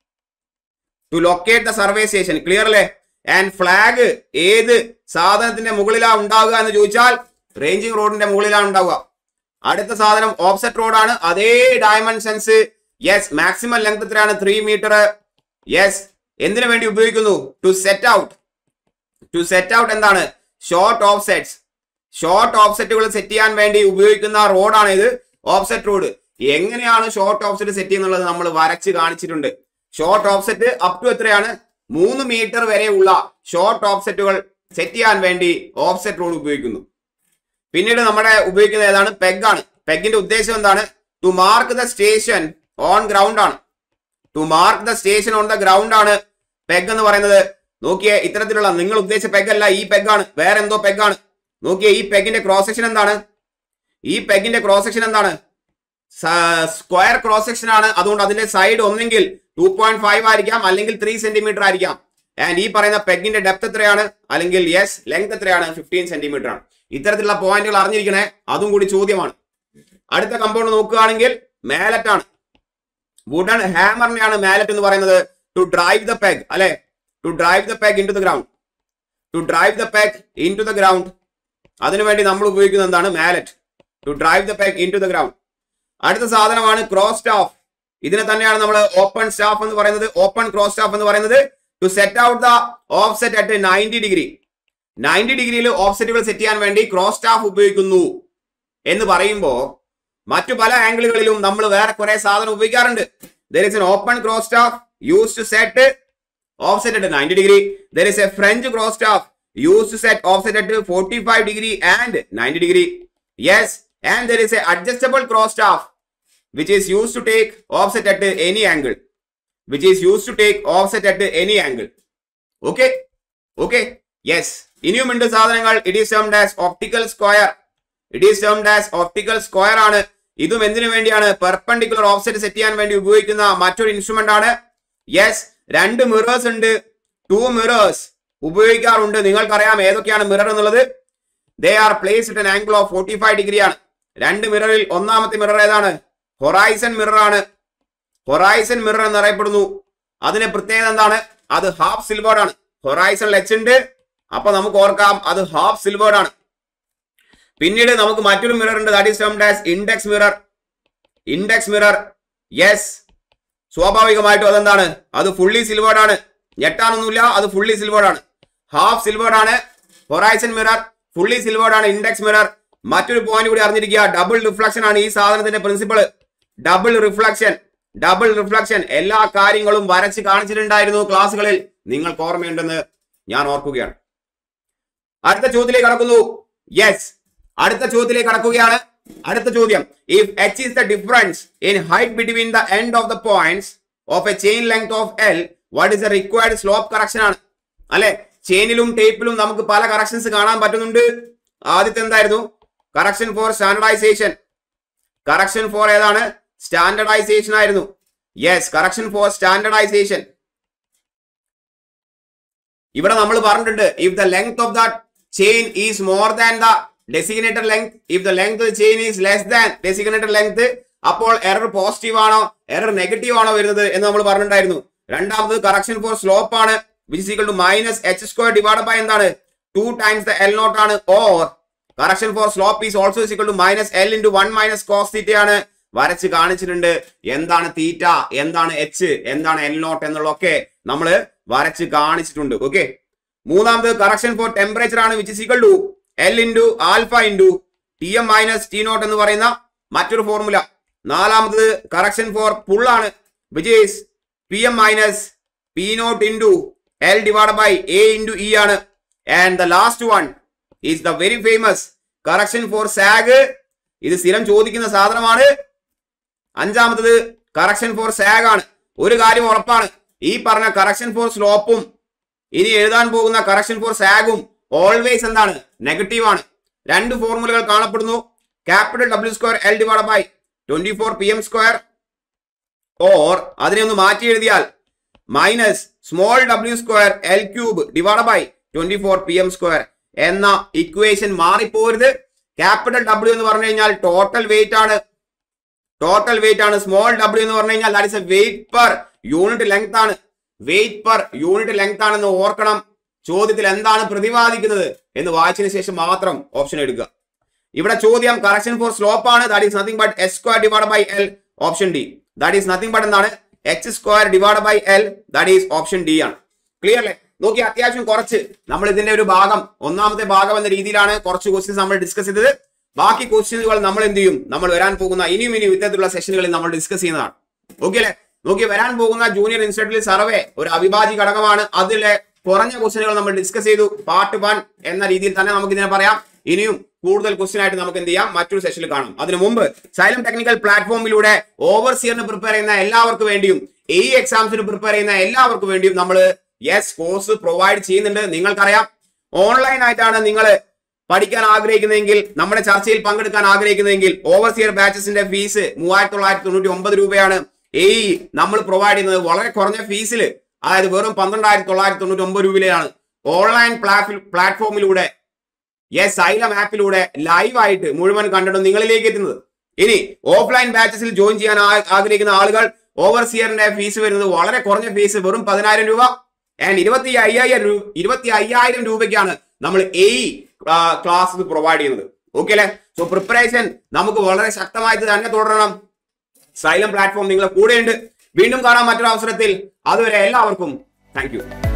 to locate the survey station clear അല്ലേ ആൻഡ് ഫ്ലാഗ് ഏത് സാധനത്തിന്റെ മുകളിലാ ഉണ്ടാവുക എന്ന് ചോദിച്ചാൽ റേഞ്ചിങ് റോഡിന്റെ മുകളിലാണ് ഉണ്ടാവുക അടുത്ത സാധനം ഓഫ്സെറ്റ് റോഡാണ് അതേ ഡയമെൻഷൻസ് യെസ് മാക്സിമം ലെങ്ത് എത്രയാണ് ത്രീ മീറ്റർ യെസ് എന്തിനു വേണ്ടി ഉപയോഗിക്കുന്നു to set out to set out എന്താണ് ഷോർട്ട് ഓഫ്സെറ്റ്സ് ഷോർട്ട് ഓഫ്സെറ്റുകൾ സെറ്റ് ചെയ്യാൻ വേണ്ടി ഉപയോഗിക്കുന്ന റോഡാണ് ഇത് ഓഫ്സെറ്റ് റോഡ് എങ്ങനെയാണ് ഷോർട്ട് ഓഫ്സെറ്റ് സെറ്റ് ചെയ്യുന്നുള്ളത് നമ്മൾ വരച്ച് കാണിച്ചിട്ടുണ്ട് ഷോർട്ട് ഓഫ്സെറ്റ് അപ് ടു എത്രയാണ് മൂന്ന് മീറ്റർ വരെയുള്ള ഷോർട്ട് ഓഫ്സെറ്റുകൾ സെറ്റ് ചെയ്യാൻ വേണ്ടി ഓഫ്സെറ്റ് റോഡ് ഉപയോഗിക്കുന്നു പിന്നീട് നമ്മുടെ ഉപയോഗിക്കുന്നത് ഏതാണ് പെഗ് ആണ് പെഗിന്റെ ഉദ്ദേശം എന്താണ് to mark the station on ground ആണ് to mark the station on the ground ആണ് പെഗ് എന്ന് പറയുന്നത് നോക്കിയേ ഇത്തരത്തിലുള്ള നിങ്ങൾ ഉദ്ദേശിച്ച പെഗ് അല്ല ഈ പെഗ് ആണ് വേറെ എന്തോ പെഗ് ആണ് നോക്കിയേ ഈ പെഗിന്റെ ക്രോസ് സെക്ഷൻ എന്താണ് ഈ പെഗിന്റെ ക്രോസ് സെക്ഷൻ എന്താണ് സ്ക്വയർ ക്രോസ് സെക്ഷൻ ആണ് അതുകൊണ്ട് അതിന്റെ സൈഡ് ഒന്നെങ്കിൽ ടു പോയിന്റ് ഫൈവ് ആയിരിക്കാം അല്ലെങ്കിൽ ത്രീ സെന്റിമീറ്റർ ആയിരിക്കാം ആൻഡ് ഈ പറയുന്ന പെഗിന്റെ ഡെപ്ത് എത്രയാണ് അല്ലെങ്കിൽ യെസ് ലെങ്ത് എത്രയാണ് ഫിഫ്റ്റീൻ സെന്റിമീറ്റർ ആണ് ഇത്തരത്തിലുള്ള പോയിന്റുകൾ അറിഞ്ഞിരിക്കണേ അതും കൂടി ചോദ്യമാണ് അടുത്ത കമ്പൗണ്ട് നോക്കുകയാണെങ്കിൽ മാലറ്റ് ആണ് വുഡൺ ഹാമറിനെയാണ് മാലറ്റ് എന്ന് പറയുന്നത് ടു ഡ്രൈവ് ദ പെഗ് അല്ലെ to drive the peg into the ground to drive the peg into the ground അതിനുവേണ്ടി നമ്മൾ ഉപയോഗിക്കുന്നത് എന്താണ് mallet to drive the peg into the ground അടുത്ത സാധനമാണ് cross staff ഇതിനെ തന്നെയാണ് നമ്മൾ ഓപ്പൺ സ്റ്റാഫ് എന്ന് പറയുന്നത് ഓപ്പൺ ക്രോസ് സ്റ്റാഫ് എന്ന് പറയുന്നത് to set out the offset at ninety degree ninety ഡിഗ്രിയിൽ ഓഫ് സെറ്റുകൾ സെറ്റ് ചെയ്യാൻ വേണ്ടി ക്രോസ് സ്റ്റാഫ് ഉപയോഗിക്കുന്നു എന്ന് പറയുമ്പോൾ മറ്റു പല ആംഗിളുകളിലും നമ്മൾ വേറെ കുറെ സാധനം ഉപയോഗിക്കാറുണ്ട് there is an open cross staff use to set offset at ninety degree there is a French cross staff use to set offset at forty five degree and ninety degree yes and there is a adjustable cross staff which is used to take offset at any angle which is used to take offset at any angle okay okay yes ഇനിയുമുണ്ട് സാധനങ്ങൾ it is termed as optical square it is termed as optical square ആണ് ഇതും എന്തിനു വേണ്ടിയാണ് perpendicular offset set ചെയ്യാൻ വേണ്ടി ഉപയോഗിക്കുന്ന മറ്റൊരു ഇൻസ്ട്രുമെന്റ് ആണ് യെസ് രണ്ട് മിറേഴ്സ് ഉണ്ട് ടു മിറേഴ്സ് ഉപയോഗിക്കാറുണ്ട് നിങ്ങൾക്കറിയാം ഏതൊക്കെയാണ് മിറർ എന്നുള്ളത് they are placed at angle of forty five degree ആണ് രണ്ട് മിററിൽ ഒന്നാമത്തെ മിറർ ഏതാണ് ഹൊറൈസൺ മിറർ ആണ് ഹൊറൈസൺ മിറർ എന്നറിയപ്പെടുന്നു അതിന്റെ പ്രത്യേകത എന്താണ് അത് ഹാഫ് സിൽവേർഡ് ആണ് ഹൊറൈസൺ എച്ച് ഉണ്ട് അപ്പൊ നമുക്ക് ഓർക്കാം അത് ഹാഫ് സിൽവേർഡ് ആണ് പിന്നീട് നമുക്ക് മറ്റൊരു മിറർ ഉണ്ട് that is termed as index mirror index mirror yes സ്വാഭാവികമായിട്ടും അതെന്താണ് അത് ഫുള്ളി സിൽവേർഡ് ആണ് ഞെട്ടാനൊന്നുമില്ല അത് ഫുള്ളി സിൽവേർഡ് ആണ് ഹാഫ് സിൽവേർഡ് ആണ് ഹൊറൈസൺ മിറർ ഫുള്ളി സിൽവേർഡ് ആണ് ഇൻഡെക്സ് മിറർ മറ്റൊരു പോയിന്റ് കൂടി അറിഞ്ഞിരിക്കുക ഡബിൾ റിഫ്ലക്ഷൻ ആണ് ഈ സാധനത്തിന്റെ principle double reflection double reflection എല്ലാ കാര്യങ്ങളും വരച്ച് കാണിച്ചിട്ടുണ്ടായിരുന്നു ക്ലാസ്സുകളിൽ നിങ്ങൾക്ക് ഓർമ്മയുണ്ടെന്ന് ഞാൻ ഓർക്കുകയാണ് അടുത്ത ചോദ്യത്തിലേക്ക് കടക്കുന്നു യെസ് അടുത്ത ചോദ്യത്തിലേക്ക് കടക്കുകയാണ് അടുത്ത ചോദ്യം if H is the difference in height between the end of the points of a chain length of L what is the required slope correction ആണ് അല്ലെ ചെയിനിലും ടേപ്പിലും നമുക്ക് പല കറക്ഷൻസ് കാണാൻ പറ്റുന്നുണ്ട് ആദ്യത്തെ എന്തായിരുന്നു correction for standardization correction for ഏതാണ് standardization ആയിരുന്നു യെസ് കറക്ഷൻ ഫോർ സ്റ്റാൻഡർഡൈസേഷൻ ഇവിടെ നമ്മൾ പറഞ്ഞിട്ടുണ്ട് if the length of the chain is more than the designated length if the length chain is less than designated length അപ്പോൾ error positive ആണോ error negative ആണോ വരുന്നത് എന്ന് നമ്മൾ പറഞ്ഞിട്ടുണ്ടായിരുന്നു രണ്ടാമത് കറക്ഷൻ ഫോർ സ്ലോപ്പ് ആണ് which equal to minus H square divide by എന്താണ് two times the L not ആണ് or correction for slope is also equal to minus L into one minus cos തീറ്റയാണ് വരച്ച് കാണിച്ചിട്ടുണ്ട് എന്താണ് തീറ്റ എന്താണ് എച്ച് എന്താണ് L not എന്നുള്ളതൊക്കെ നമ്മൾ വരച്ച് കാണിച്ചിട്ടുണ്ട് ഓക്കെ മൂന്നാമത് കറക്ഷൻ ഫോർ ടെമ്പറേച്ചർ ആണ് which equal to L into alpha into T M minus T naught എന്ന് പറയുന്ന മറ്റൊരു ഫോർമുല നാലാമത് കറക്ഷൻ ഫോർ പുൾ ആണ് which is P M minus P naught into L divide by A into E ആണ് and the last one is the very famous correction for sag ഇത് സ്ഥിരം ചോദിക്കുന്ന സാധനമാണ് അഞ്ചാമത്തത് കറക്ഷൻ ഫോർ സാഗ് ആണ് ഒരു കാര്യം ഉറപ്പാണ് ഈ പറഞ്ഞ കറക്ഷൻ ഫോർ സ്ലോപ്പും ഇനി എഴുതാൻ പോകുന്ന കറക്ഷൻ ഫോർ സാഗും ഓൾവേസ് എന്താണ് നെഗറ്റീവ് ആണ് രണ്ട് ഫോർമുലകൾ കാണപ്പെടുന്നു capital W square L divide by twenty four P M square or അതിനെ ഒന്ന് മാറ്റി എഴുതിയാൽ minus small W square L cube divide by twenty four P M square എന്ന ഇക്വേഷൻ മാറിപ്പോരുത് ക്യാപിറ്റൽ ഡബ്ല്യു എന്ന് പറഞ്ഞു കഴിഞ്ഞാൽ ടോട്ടൽ വെയിറ്റ് ആണ് ടോട്ടൽ വെയിറ്റ് ആണ് സ്മോൾ ഡബ്ല്യു എന്ന് പറഞ്ഞു കഴിഞ്ഞാൽ that is a weight per unit length ആണ് വെയിറ്റ് പെർ യൂണിറ്റ് ലെങ്ത് ആണെന്ന് ഓർക്കണം ചോദ്യത്തിൽ എന്താണ് പ്രതിപാദിക്കുന്നത് എന്ന് വായിച്ചതിന് ശേഷം മാത്രം ഓപ്ഷൻ എടുക്കുക ഇവിടെ ചോദ്യം കറക്ഷൻ ഫോർ സ്ലോപ്പ് ആണ് that is nothing but S square divide by L option D that is nothing but എന്താണ് H square divide by L that is option D ആണ് ക്ലിയർ അല്ലേ നോക്കി അത്യാവശ്യം കുറച്ച് നമ്മൾ ഇതിന്റെ ഒരു ഭാഗം ഒന്നാമത്തെ ഭാഗം എന്ന രീതിയിലാണ് കുറച്ച് ക്വസ്റ്റ്യൻസ് നമ്മൾ ഡിസ്കസ് ചെയ്തത് ബാക്കി ക്വസ്റ്റ്യനുകൾ നമ്മൾ എന്ത് ചെയ്യും നമ്മൾ വരാൻ പോകുന്ന ഇനിയും ഇനിയും ഇത്തരത്തിലുള്ള സെഷനുകളിൽ നമ്മൾ ഡിസ്കസ് ചെയ്യുന്നതാണ് ഓക്കെ അല്ലേ നോക്കി വരാൻ പോകുന്ന ജൂനിയർ ഇൻസ്റ്റിറ്റ്യൂട്ടിൽ സർവേ ഒരു അവിഭാജ്യ ഘടകമാണ് അതിലെ കുറഞ്ഞ ക്വസ്റ്റ്യനുകൾ നമ്മൾ ഡിസ്കസ് ചെയ്തു പാർട്ട് വൺ എന്ന രീതിയിൽ തന്നെ നമുക്ക് ഇതിനെ പറയാം ഇനിയും കൂടുതൽ ക്വസ്റ്റ്യൻ ആയിട്ട് നമുക്ക് എന്ത് ചെയ്യാം മറ്റൊരു സെഷനിൽ കാണാം അതിനു മുമ്പ് സൈലം ടെക്നിക്കൽ പ്ലാറ്റ്ഫോമിലൂടെ ഓവർസിയറിന് പ്രിപ്പയർ ചെയ്യുന്ന എല്ലാവർക്കും വേണ്ടിയും ഈ എക്സാംസിന് പ്രിപ്പയർ ചെയ്യുന്ന എല്ലാവർക്കും വേണ്ടിയും നമ്മൾ യെസ് കോഴ്സ് പ്രൊവൈഡ് ചെയ്യുന്നുണ്ട് നിങ്ങൾക്കറിയാം ഓൺലൈൻ ആയിട്ടാണ് നിങ്ങൾ പഠിക്കാൻ ആഗ്രഹിക്കുന്നെങ്കിൽ നമ്മുടെ ചർച്ചയിൽ പങ്കെടുക്കാൻ ആഗ്രഹിക്കുന്നെങ്കിൽ ഓവർസിയർ ബാച്ചസിന്റെ ഫീസ് മൂവായിരത്തി തൊള്ളായിരത്തി തൊണ്ണൂറ്റി ഒമ്പത് രൂപയാണ് ഈ നമ്മൾ പ്രൊവൈഡ് ചെയ്യുന്നത് വളരെ കുറഞ്ഞ ഫീസിൽ അതായത് വെറും പന്ത്രണ്ടായിരത്തി തൊള്ളായിരത്തി തൊണ്ണൂറ്റി ഒമ്പത് രൂപയിലാണ് ഓൺലൈൻ പ്ലാറ്റ്ഫോമിലൂടെ യെസ് സൈലം ആപ്പിലൂടെ ലൈവ് ആയിട്ട് മുഴുവൻ കണ്ടിട്ടും നിങ്ങളിലേക്ക് എത്തുന്നത് ഇനി ഓഫ്ലൈൻ ബാച്ചസിൽ ജോയിൻ ചെയ്യാൻ ആ- ആഗ്രഹിക്കുന്ന ആളുകൾ ഓവർസിയറിന്റെ ഫീസ് വരുന്നത് വളരെ കുറഞ്ഞ ഫീസ് വെറും പതിനായിരം രൂപ ആൻഡ് ഇരുപത്തി അയ്യായിരം രൂപ ഇരുപത്തി അയ്യായിരം രൂപയ്ക്കാണ് നമ്മൾ ഈ ക്ലാസ് പ്രൊവൈഡ് ചെയ്യുന്നത് ഓക്കെ അല്ലേ സോ പ്രിപ്പറേഷൻ നമുക്ക് വളരെ ശക്തമായിട്ട് തന്നെ തുടരണം സൈലം പ്ലാറ്റ്ഫോം നിങ്ങളെ കൂടെയുണ്ട് വീണ്ടും കാണാം മറ്റൊരു അവസരത്തിൽ അതുവരെ എല്ലാവർക്കും താങ്ക് യു